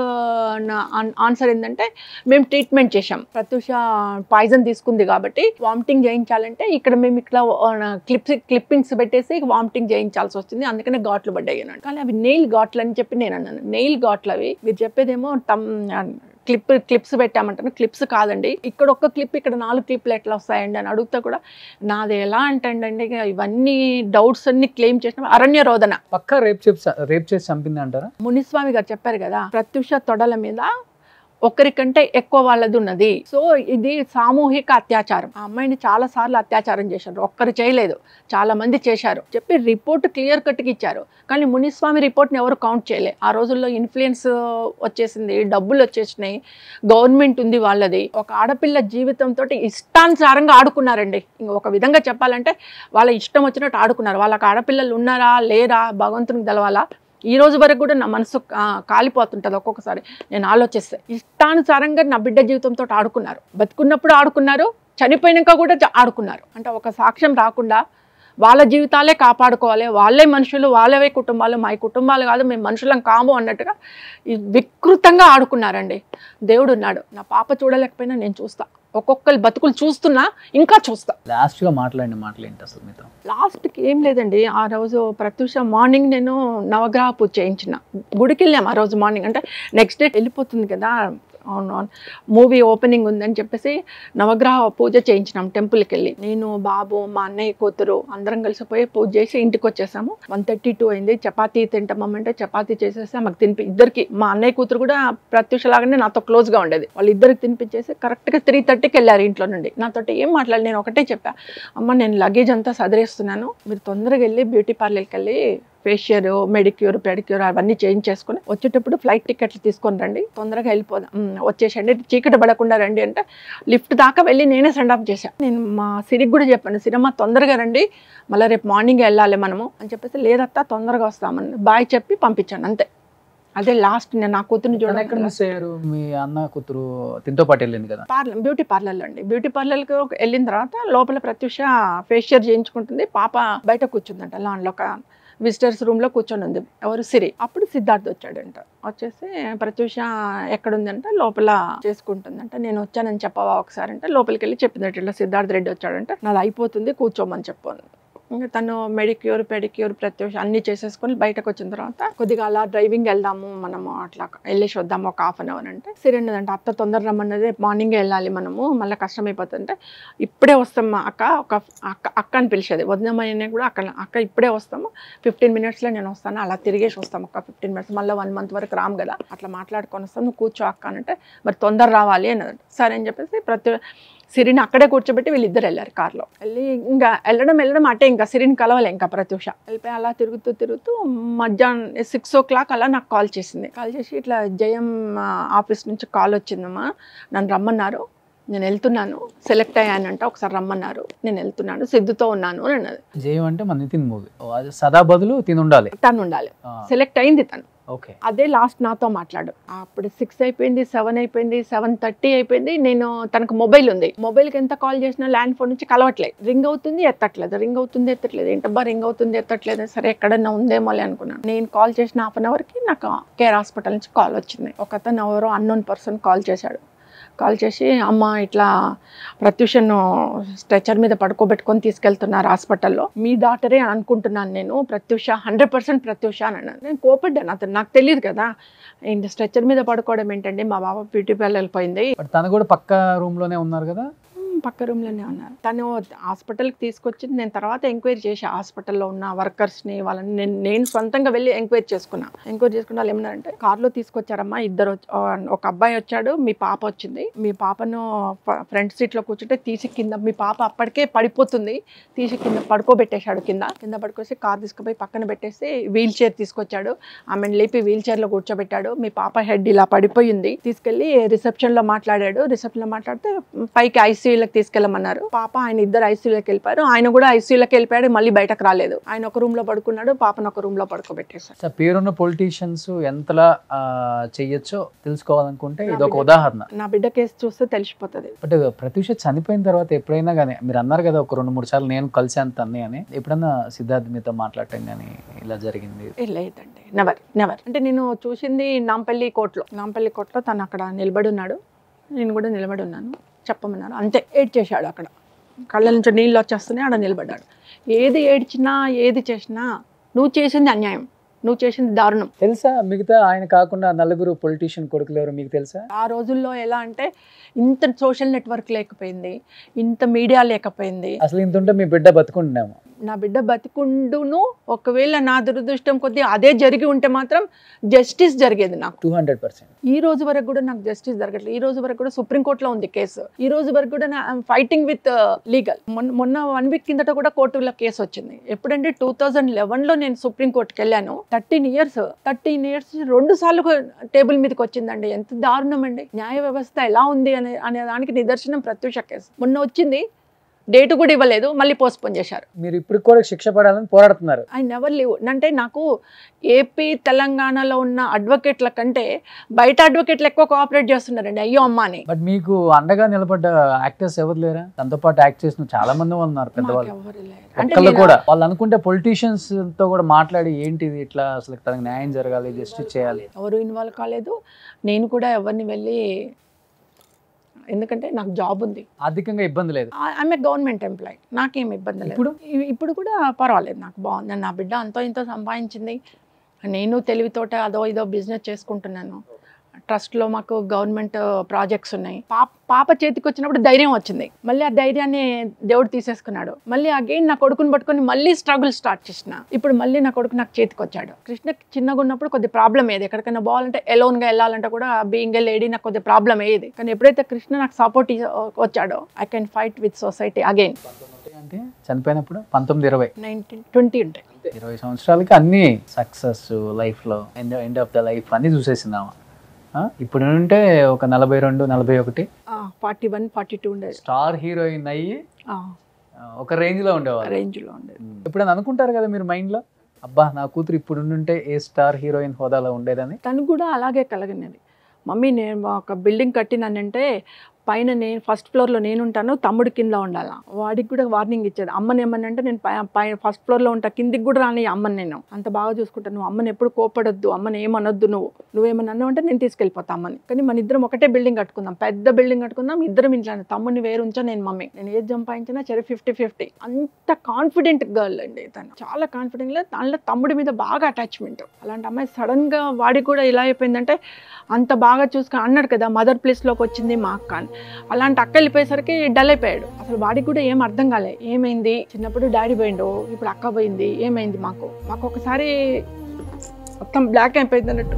ఆన్సర్ ఏంటంటే మేము ట్రీట్మెంట్ చేశాం ప్రత్యూష పాయిజన్ తీసుకుంది కాబట్టి వామిటింగ్ చేయించాలంటే ఇక్కడ మేము ఇట్లా క్లిప్స్ క్లిప్పింగ్స్ పెట్టేసి వామిటింగ్ చేయించాల్సి వచ్చింది అందుకనే ఘాట్లు పడ్డాయి అన్నాడు కానీ అవి నెయిల్ ఘాట్లు అని చెప్పి నేను అన్నాను నెయిల్ ఘాట్లు అవి మీరు చెప్పేదేమో తమ్ క్లిప్ క్లిప్స్ పెట్టామంటాను క్లిప్స్ కాదండి ఇక్కడ ఒక్క క్లిప్ ఇక్కడ నాలుగు క్లిప్లు ఎట్లా వస్తాయండి అని అడుగుతా కూడా నాది ఎలా అంటండి ఇక ఇవన్నీ డౌట్స్ అన్ని క్లెయిమ్ చేసిన అరణ్య రోదన పక్కా రేప్ చేసి రేప్ చేసి చంపింది అంటారా మునిస్వామి గారు చెప్పారు కదా ప్రత్యుష తొడల మీద ఒకరికంటే ఎక్కువ వాళ్ళది ఉన్నది సో ఇది సామూహిక అత్యాచారం ఆ అమ్మాయిని చాలా సార్లు అత్యాచారం చేశారు ఒక్కరు చేయలేదు చాలా మంది చేశారు చెప్పి రిపోర్ట్ క్లియర్ కట్గా ఇచ్చారు కానీ మునిస్వామి రిపోర్ట్ని ఎవరు కౌంట్ చేయలే ఆ రోజుల్లో ఇన్ఫ్లుయెన్స్ వచ్చేసింది డబ్బులు వచ్చేసినాయి గవర్నమెంట్ ఉంది వాళ్ళది ఒక ఆడపిల్ల జీవితంతో ఇష్టానుసారంగా ఆడుకున్నారండి ఇంక ఒక విధంగా చెప్పాలంటే వాళ్ళ ఇష్టం వచ్చినట్టు ఆడుకున్నారు వాళ్ళకి ఆడపిల్లలు ఉన్నారా లేరా భగవంతునికి తెలవాలా ఈ రోజు వరకు కూడా నా మనసు ఆ, కాలిపోతుంటుంది ఒక్కొక్కసారి నేను ఆలోచిస్తే ఇష్టానుసారంగా నా బిడ్డ జీవితంతో ఆడుకున్నారు బతుకున్నప్పుడు ఆడుకున్నారు చనిపోయినాక కూడా జ- ఆడుకున్నారు అంటే ఒక సాక్ష్యం రాకుండా వాళ్ళ జీవితాలే కాపాడుకోవాలి వాళ్ళే మనుషులు వాళ్ళవే కుటుంబాలు మా కుటుంబాలు కాదు మేము మనుషులం కాము అన్నట్టుగా ఈ వికృతంగా ఆడుకున్నారండి దేవుడు ఉన్నాడు నా పాప చూడలేకపోయినా నేను చూస్తా ఒక్కొక్కరి బతుకులు చూస్తున్నా ఇంకా చూస్తా లాస్ట్ గా మాట్లాడిన మాటలు ఏంటి అసలు మీతో లాస్ట్కి ఏం లేదండి ఆ రోజు ప్రత్యూష మార్నింగ్ నేను నవగ్రహ పూజ చేయించిన గుడికి వెళ్ళాం ఆ రోజు మార్నింగ్ అంటే నెక్స్ట్ డే వెళ్ళిపోతుంది కదా అవును మూవీ ఓపెనింగ్ ఉందని చెప్పేసి నవగ్రహ పూజ చేయించినాం టెంపుల్కి వెళ్ళి నేను బాబు మా అన్నయ్య కూతురు అందరం కలిసిపోయి పూజ చేసి ఇంటికి వచ్చేసాము వన్ థర్టీ టూ అయింది చపాతీ తింటామంటే చపాతీ చేసేసి మాకు తినిపి ఇద్దరికి మా అన్నయ్య కూతురు కూడా ప్రత్యూష లాగానే నాతో క్లోజ్గా ఉండేది వాళ్ళు ఇద్దరికి తినిపించేసి కరెక్ట్గా త్రీ థర్టీకి వెళ్ళారు ఇంట్లో నుండి నాతో ఏం మాట్లాడి నేను ఒకటే చెప్పా అమ్మ నేను లగేజ్ అంతా సదిరేస్తున్నాను మీరు తొందరగా వెళ్ళి బ్యూటీ పార్లర్కి వెళ్ళి ఫేషియర్ మెడిక్యూర్ పెడిక్యూర్ అవన్నీ చేంజ్ చేసుకుని వచ్చేటప్పుడు ఫ్లైట్ టికెట్లు తీసుకొని రండి తొందరగా వెళ్ళిపోదాం "ఉమ్, వచ్చేసండి చీకటి పడకుండా రండి అంటే లిఫ్ట్ దాకా వెళ్ళి నేనే సెండ్ ఆఫ్ చేశాను నేను మా సిరికి కూడా చెప్పాను సిరమ్మ తొందరగా రండి మళ్ళీ రేపు మార్నింగ్ వెళ్ళాలి మనము అని చెప్పేసి లేదత్తా తొందరగా వస్తామని బాయ్ చెప్పి పంపించాను అంతే అదే లాస్ట్ నేను నా కూతుర్ని ఎక్కడ చూడడానికి మిస్ అయ్యారు మీ అన్న కూతురు తింతో పాటు వెళ్ళింది కదా పార్లర్ బ్యూటీ పార్లర్లో అండి బ్యూటీ పార్లర్కి వెళ్ళిన తర్వాత లోపల ప్రత్యూష ఫేషియర్ చేయించుకుంటుంది పాప బయట కూర్చుందంట లాన్లో ఒక విజిటర్స్ రూమ్లో కూర్చొని ఉంది ఎవరు సిరి అప్పుడు సిద్ధార్థ్ వచ్చాడంట వచ్చేసి ప్రత్యూష ఎక్కడుందంటే లోపల చేసుకుంటుందంట నేను వచ్చానని చెప్పవా ఒకసారి అంటే లోపలికి వెళ్ళి చెప్పిందట ఇట్లా సిద్ధార్థ్ రెడ్డి వచ్చాడంటే నాది అయిపోతుంది కూర్చోమని చెప్పాను ఇంకా తను మెడిక్యూర్ పెడిక్యూర్ ప్రత్యూష అన్ని చేసేసుకొని బయటకు వచ్చిన తర్వాత కొద్దిగా అలా డ్రైవింగ్ వెళ్దాము మనము అట్లా వెళ్ళేసి వద్దాము ఒక హాఫ్ అన్ అవర్ అంటే సిరెండ్ అంటే అత్త తొందర రమ్మన్నది మార్నింగ్ వెళ్ళాలి మనము మళ్ళీ కష్టమైపోతుంటే ఇప్పుడే వస్తాం అక్క ఒక అక్క అక్క అని పిలిచేది వదినమ్మని కూడా అక్క అక్క ఇప్పుడే వస్తాము ఫిఫ్టీన్ మినిట్స్లో నేను వస్తాను అలా తిరిగేసి వస్తాం ఒక ఫిఫ్టీన్ మినిట్స్ మళ్ళీ వన్ మంత్ వరకు రాము కదా అట్లా మాట్లాడుకొని వస్తాం నువ్వు కూర్చో అక్క అని అంటే మరి తొందర రావాలి అన్నది సరే అని చెప్పేసి ప్రతి సిరిని అక్కడే కూర్చోబెట్టి వీళ్ళిద్దరు వెళ్ళారు కార్లో వెళ్ళి ఇంకా వెళ్ళడం వెళ్ళడం అటే ఇంకా సిరిని కలవలే ఇంకా ప్రత్యూష వెళ్ళిపోయి అలా తిరుగుతూ తిరుగుతూ మధ్యాహ్నం సిక్స్ ఓ క్లాక్ అలా నాకు కాల్ చేసింది కాల్ చేసి ఇట్లా జయం ఆ, ఆఫీస్ నుంచి కాల్ వచ్చిందమ్మా నన్ను రమ్మన్నారు నేను వెళ్తున్నాను సెలెక్ట్ అయ్యానంట ఒకసారి రమ్మన్నారు నేను వెళ్తున్నాను సిద్ధుతో ఉన్నాను అని అన్నది జయం అంటే మన నితిన్ మూవీ సదా బదులు తిని ఉండాలి తను ఉండాలి సెలెక్ట్ అయింది తను ఓకే అదే లాస్ట్ నాతో మాట్లాడు అప్పుడు సిక్స్ అయిపోయింది సెవెన్ అయిపోయింది సెవెన్ థర్టీ అయిపోయింది నేను తనకు మొబైల్ ఉంది మొబైల్కి ఎంత కాల్ చేసినా ల్యాండ్ ఫోన్ నుంచి కలవట్లేదు రింగ్ అవుతుంది ఎత్తట్లేదు రింగ్ అవుతుంది ఎత్తట్లేదు ఏంటబ్బా రింగ్ అవుతుంది ఎత్తట్లేదు సరే ఎక్కడన్నా ఉందేమోలే అనుకున్నాను నేను కాల్ చేసిన హాఫ్ అన్ అవర్కి నాకు కేర్ హాస్పిటల్ నుంచి కాల్ వచ్చింది ఒక అతను ఎవరో అన్నోన్ పర్సన్ కాల్ చేశాడు కాల్ చేసి అమ్మ ఇట్లా ప్రత్యూషను స్ట్రెచర్ మీద పడుకోబెట్టుకొని తీసుకెళ్తున్నారు హాస్పిటల్లో మీ డాక్టరే అనుకుంటున్నాను నేను ప్రత్యూష హండ్రెడ్ పర్సెంట్ ప్రత్యూష అని అన్నాను నేను కోపడ్డాను అతను నాకు తెలియదు కదా ఇంత స్ట్రెచర్ మీద పడుకోవడం ఏంటండి మా బాబా బ్యూటీ పార్లర్ వెళ్ళిపోయింది బట్ తను కూడా పక్క రూమ్ లోనే ఉన్నారు కదా "మ్మ్, పక్క రూమ్లోనే ఉన్నారు తను హాస్పిటల్కి తీసుకొచ్చి నేను తర్వాత ఎంక్వైరీ చేసి హాస్పిటల్లో ఉన్న వర్కర్స్ని వాళ్ళని నేను నేను సొంతంగా వెళ్ళి ఎంక్వైరీ చేసుకున్నా ఎంక్వైరీ చేసుకున్న వాళ్ళు ఏమన్నారంటే కార్లో తీసుకొచ్చారమ్మా ఇద్దరు వచ్చి- ఆ, ఒక అబ్బాయి వచ్చాడు మీ పాప వచ్చింది మీ పాపను ఫ్రంట్ సీట్లో కూర్చుంటే తీసి కింద మీ పాప అప్పటికే పడిపోతుంది తీసి కింద పడుకోబెట్టేశాడు కింద కింద పడుకోసి కార్ తీసుకుపోయి పక్కన పెట్టేసి వీల్ చైర్ తీసుకొచ్చాడు ఆమెను లేపి వీల్ చైర్లో కూర్చోబెట్టాడు మీ పాప హెడ్ ఇలా పడిపోయింది తీసుకెళ్ళి రిసెప్షన్లో మాట్లాడాడు రిసెప్షన్లో మాట్లాడితే పైకి ఐసీయూలోకి తీసుకెళ్ళమన్నారు పాప ఆయన ఇద్దరు ఐసీయూలోకి వెళ్ళిపోయారు ఆయన కూడా ఐసీయూలోకి వెళ్ళిపోయాడు మళ్ళీ బయటకు రాలేదు ఆయన ఒక రూమ్ లో పడుకున్నాడు పాపను ఒక రూమ్ లో పడుకోబెట్టేశారు సో పేరున్న పొలిటీషియన్స్ ఎంతలా ఆ, చెయ్యొచ్చో తెలుసుకోవాలనుకుంటే ఇది ఒక ఉదాహరణ నా బిడ్డ కేసు చూస్తే తెలిసిపోతుంది బట్ ప్రత్యూష చనిపోయిన తర్వాత ఎప్పుడైనా కానీ మీరు అన్నారు కదా ఒక రెండు మూడు సార్లు నేను కలిసాను తన్ని అని ఎప్పుడన్నా సిద్ధార్థ్ మీతో మాట్లాడటం కానీ ఇలా జరిగింది ఏ, లేదండి నెవర్ నెవర్ అంటే నేను చూసింది నాంపల్లి కోర్టులో నాంపల్లి కోర్టులో తను అక్కడ నిలబడి ఉన్నాడు నేను కూడా నిలబడి ఉన్నాను చెప్పమన్నారు అంతే ఏడ్ చేశాడు అక్కడ కళ్ళ నుంచి నీళ్ళు వచ్చేస్తున్నాయి ఆడ నిలబడ్డాడు ఏది ఏడ్చినా ఏది చేసినా నువ్వు చేసింది అన్యాయం నువ్వు చేసింది దారుణం తెలుసా మిగతా ఆయన కాకుండా నలుగురు పొలిటీషియన్ కొడుకులు ఎవరు మీకు తెలుసా ఆ రోజుల్లో ఎలా అంటే ఇంత సోషల్ నెట్వర్క్ లేకపోయింది ఇంత మీడియా లేకపోయింది అసలు ఇంత ఉంటే మీ బిడ్డ బతుకుంటున్నాము నా బిడ్డ బతికుండును ఒకవేళ నా దురదృష్టం కొద్దీ అదే జరిగి ఉంటే మాత్రం జస్టిస్ జరిగేది నాకు టూ హండ్రెడ్ పర్సెంట్ ఈ రోజు వరకు కూడా నాకు జస్టిస్ జరగట్లేదు ఈ రోజు వరకు కూడా సుప్రీంకోర్టులో ఉంది కేసు ఈ రోజు వరకు కూడా నా ఫైటింగ్ విత్ లీగల్ మొన్న మొన్న వన్ వీక్ కిందట కూడా కోర్టులో కేసు వచ్చింది ఎప్పుడంటే టూ థౌజండ్ లెవెన్లో నేను సుప్రీంకోర్టుకి వెళ్ళాను థర్టీన్ ఇయర్స్ థర్టీన్ ఇయర్స్ రెండు సార్లు టేబుల్ మీదకి వచ్చిందండి ఎంత దారుణం అండి న్యాయ వ్యవస్థ ఎలా ఉంది అనే అనే దానికి నిదర్శనం ప్రత్యూష కేసు మొన్న వచ్చింది డేటు కూడా ఇవ్వలేదు మళ్ళీ పోస్ట్పోన్ చేశారు మీరు ఇప్పుడు కూడా శిక్ష పడాలని పోరాడుతున్నారు ఐ నెవర్ లీవ్ అంటే నాకు ఏపీ తెలంగాణలో ఉన్న అడ్వకేట్ల కంటే బయట అడ్వకేట్లు ఎక్కువ కోఆపరేట్ చేస్తున్నారండి అయ్యో అమ్మ అని బట్ మీకు అండగా నిలబడ్డ యాక్టర్స్ ఎవరు లేరా తనతో పాటు యాక్ట్ చేసిన చాలా మంది వాళ్ళు ఉన్నారు పెద్దవాళ్ళు మాకెవ్వరు లేరు. అంటే ఒక్కళ్ళు నేను- కూడా వాళ్ళు అనుకుంటే పొలిటీషియన్స్ తో కూడా మాట్లాడి ఏంటిది ఇట్లా అసలు తనకు న్యాయం జరగాలి జస్టిస్ చేయాలి ఎవరు ఇన్వాల్వ్ కాలేదు నేను కూడా ఎవరిని వెళ్ళి ఎందుకంటే నాకు జాబ్ ఉంది ఆర్థికంగా ఇబ్బంది లేదు ఆమె గవర్నమెంట్ ఎంప్లాయ్ నాకేం ఇబ్బంది లేదు ఇప్పుడు? ఇ- ఇప్పుడు కూడా పర్వాలేదు నాకు బాగుంది నా బిడ్డ అంతో ఇంతో సంపాదించింది నేను తెలివితోట అదో ఇదో బిజినెస్ చేసుకుంటున్నాను ట్రస్ట్లో మాకు గవర్నమెంట్ ప్రాజెక్ట్స్ ఉన్నాయి పాప పాప చేతికి వచ్చినప్పుడు ధైర్యం వచ్చింది మళ్ళీ ఆ ధైర్యాన్ని దేవుడు తీసేసుకున్నాడు మళ్ళీ అగైన్ నా కొడుకుని పట్టుకొని మళ్ళీ స్ట్రగుల్ స్టార్ట్ చేసిన ఇప్పుడు మళ్ళీ నా కొడుకు నాకు చేతికి వచ్చాడు కృష్ణ చిన్నగా ఉన్నప్పుడు కొద్ది ప్రాబ్లం ఏది ఎక్కడికైనా పోవాలంటే ఎలోన్గా వెళ్ళాలంటే కూడా బీయింగ్ ఏ లేడీ నాకు కొద్ది ప్రాబ్లం ఏది కానీ ఎప్పుడైతే కృష్ణ నాకు సపోర్ట్ వచ్చాడో I can fight with society again అంటే చనిపోయినప్పుడు పంతొమ్మిది ఇరవై నైన్టీన్ ట్వంటీ ఉంటాయి ఇరవై సంవత్సరాలకి అన్ని సక్సెస్ లైఫ్ లో end end of the life అన్ని చూసేసిందామా ఆ? ఇప్పుడు ఉంటే ఒక నలభై రెండు నలభై ఒకటి ఫార్టీ వన్ ఫార్టీ టూ ఉండేది స్టార్ హీరోయిన్ అయ్యి ఆ, ఒక రేంజ్ లో ఉండేవాళ్ళు రేంజ్లో ఉండేది ఎప్పుడైనా అనుకుంటారు కదా మీరు మైండ్ లో అబ్బా నా కూతురు ఇప్పుడు ఉండుంటే ఏ స్టార్ హీరోయిన్ హోదాలో ఉండేదని తను కూడా అలాగే కలిగినది మమ్మీ నేను ఒక బిల్డింగ్ కట్టినానంటే పైన నేను ఫస్ట్ ఫ్లోర్లో నేను ఉంటాను తమ్ముడు కింద ఉండాలా వాడికి కూడా వార్నింగ్ ఇచ్చేది అమ్మని ఏమనంటే నేను పై పై ఫస్ట్ ఫ్లోర్లో ఉంటా కిందికి కూడా రాని అమ్మని నేను అంత బాగా చూసుకుంటాను నువ్వు అమ్మని ఎప్పుడు కోపడొద్దు అమ్మని ఏమనొద్దు నువ్వు నువ్వేమన్నా అన్నావు అంటే నేను తీసుకెళ్ళిపోతా అమ్మని కానీ మన ఇద్దరం ఒకటే బిల్డింగ్ కట్టుకుందాం పెద్ద బిల్డింగ్ కట్టుకుందాం ఇద్దరం ఇంట్లో తమ్ముని వేరు ఉంచా నేను మమ్మీ నేను ఏది సంపాదించినా సరే ఫిఫ్టీ ఫిఫ్టీ అంత కాన్ఫిడెంట్ గర్ల్ అండి తను చాలా కాన్ఫిడెంట్ లేదు దానిలో తమ్ముడి మీద బాగా అటాచ్మెంట్ అలాంటి అమ్మాయి సడన్గా వాడికి కూడా ఇలా అయిపోయిందంటే అంత బాగా చూసుకొని అన్నాడు కదా మదర్ ప్లేస్లోకి వచ్చింది మా అక్క అని అలాంటి అక్క వెళ్ళిపోయేసరికి డల్ అయిపోయాడు అసలు వాడికి కూడా ఏం అర్థం కాలే ఏమైంది చిన్నప్పుడు డాడీ పోయిండు ఇప్పుడు అక్క పోయింది ఏమైంది మాకు మాకు ఒకసారి మొత్తం బ్లాక్ అయిపోయింది అన్నట్టు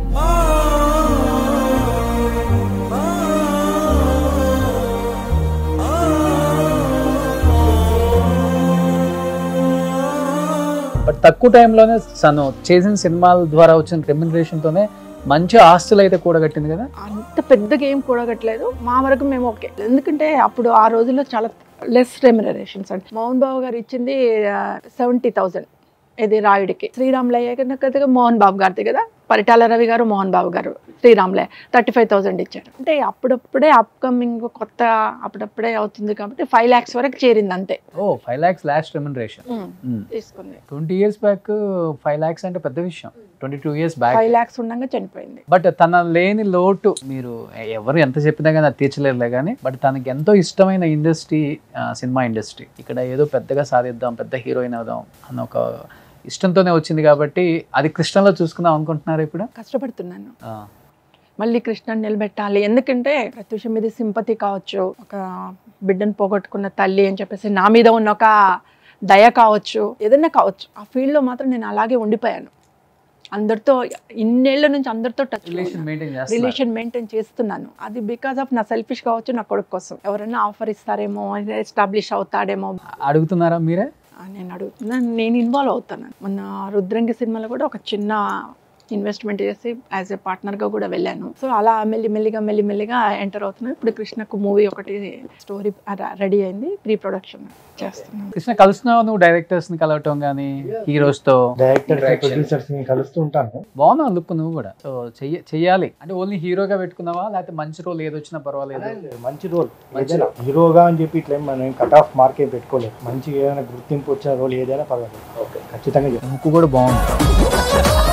బట్ తక్కువ టైంలోనే తను చేసిన సినిమాల ద్వారా వచ్చిన రెమ్యునరేషన్ తోనే మంచి ఆస్తులు అయితే కూడగట్టింది కదా అంత పెద్దగా ఏం కూడగట్లేదు మా వరకు మేము ఓకే ఎందుకంటే అప్పుడు ఆ రోజుల్లో చాలా లెస్ రెమ్యునరేషన్స్ అండి మోహన్ బాబు గారు ఇచ్చింది సెవెంటీ థౌజండ్ ఇది రాయుడికి శ్రీరాములు అయ్యాక మోహన్ బాబు గారిది కదా పరిటాల రవి గారు మోహన్ బాబు గారు శ్రీరామ్లే థర్టీ ఫైవ్ థౌసండ్ ఇచ్చారు అంటే అప్పుడప్పుడే అప్కమింగ్ కొత్త అప్పుడప్పుడే అవుతుంది కాబట్టి ఫైవ్ ల్యాక్స్ వరకు చేరింది అంతే ఓ ఫైవ్ ల్యాక్స్ లాస్ట్ రెమ్యునరేషన్ తీసుకుంది twenty years back five lakhs అంటే పెద్ద విషయం twenty two years back five lakhs ఉండగా చనిపోయింది బట్ తన లేని లోటు మీరు ఎవరు ఎంత చెప్పినా కానీ అది తీర్చలేరులే కానీ బట్ తనకి ఎంతో ఇష్టమైన ఇండస్ట్రీ సినిమా ఇండస్ట్రీ ఇక్కడ ఏదో పెద్దగా సాధిద్దాం పెద్ద హీరోయిన్ అవుదాం అన్న ఒక ఇష్టంతోనే వచ్చింది కాబట్టి అది కృష్ణలో చూసుకుందాం అనుకుంటున్నారు ఇప్పుడు కష్టపడుతున్నాను ఆ, మళ్ళీ కృష్ణని నిలబెట్టాలి ఎందుకంటే ప్రత్యూష మీద సింపతి కావచ్చు ఒక బిడ్డను పోగొట్టుకున్న తల్లి అని చెప్పేసి నా మీద ఉన్న ఒక దయ కావచ్చు ఏదైనా కావచ్చు ఆ ఫీల్డ్లో మాత్రం నేను అలాగే ఉండిపోయాను అందరితో ఇన్నేళ్ల నుంచి అందరితో టచ్ రిలేషన్ మెయింటైన్ చేస్తారు రిలేషన్ మెయింటైన్ చేస్తున్నాను అది బికాస్ ఆఫ్ నా సెల్ఫిష్ కావచ్చు నా కొడుకు కోసం ఎవరైనా ఆఫర్ ఇస్తారేమో ఎస్టాబ్లిష్ అవుతాడేమో అడుగుతున్నారా మీరే ఆ, నేను అడుగుతున్నాను నేను ఇన్వాల్వ్ అవుతాను మొన్న రుద్రంగి సినిమాలో కూడా ఒక చిన్న ఇన్వెస్ట్మెంట్ చేసి యాజ్ ఏ పార్ట్నర్గా కూడా వెళ్ళాను సో అలా మెల్లి మెల్లిగా మెల్లి మెల్లిగా ఎంటర్ అవుతున్నాను ఇప్పుడు కృష్ణకు మూవీ ఒకటి స్టోరీ రెడీ అయింది ప్రీ ప్రొడక్షన్ చేస్తున్నాను కృష్ణ కలుస్తున్నావు నువ్వు డైరెక్టర్స్ ని కలవటం కానీ హీరోస్ తో డైరెక్టర్ ప్రొడ్యూసర్స్ ని కలుస్తూ ఉంటాను బాగున్నా లుక్ నువ్వు కూడా సో చెయ్య చెయ్యాలి అంటే ఓన్లీ హీరోగా పెట్టుకున్నావా లేకపోతే మంచి రోల్ ఏది వచ్చినా పర్వాలేదు మంచి రోల్ ఏదైనా హీరోగా అని చెప్పి ఇట్లా ఏం మనం కట్ ఆఫ్ మార్క్ ఏం పెట్టుకోలేదు మంచి ఏదైనా గుర్తింపు వచ్చిన రోల్ ఏదైనా పర్వాలేదు ఖచ్చితంగా చేస్తాను ముక్కు కూడా బాగుంది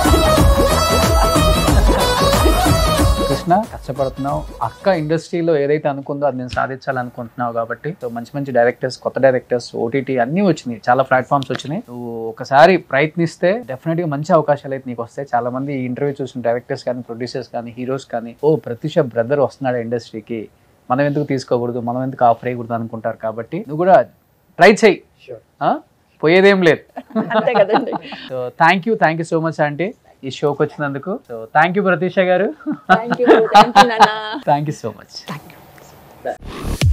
కృష్ణ కష్టపడుతున్నావు అక్క ఇండస్ట్రీలో ఏదైతే అనుకుందో అది నేను సాధించాలనుకుంటున్నావు కాబట్టి సో మంచి మంచి డైరెక్టర్స్ కొత్త డైరెక్టర్స్ ఓటీటీ అన్నీ వచ్చినాయి చాలా ప్లాట్ఫామ్స్ వచ్చినాయి నువ్వు ఒకసారి ప్రయత్నిస్తే డెఫినెట్ గా మంచి అవకాశాలు అయితే నీకు వస్తాయి చాలా మంది ఈ ఇంటర్వ్యూ చూసిన డైరెక్టర్స్ కానీ ప్రొడ్యూసర్స్ కానీ హీరోస్ కానీ ఓ ప్రత్యూష బ్రదర్ వస్తున్నాడు ఇండస్ట్రీకి మనం ఎందుకు తీసుకోకూడదు మనం ఎందుకు ఆఫర్ అయ్యకూడదు అనుకుంటారు కాబట్టి నువ్వు కూడా ట్రై చెయ్యి Sure. ఆ? పోయేదేం లేదు అంతే కదండి so thank you thank you so much aunty ఈ షోకి వచ్చినందుకు సో థ్యాంక్ యూ ప్రతీష గారు థ్యాంక్ యూ థ్యాంక్ యూ నాన్న thank you so much thank you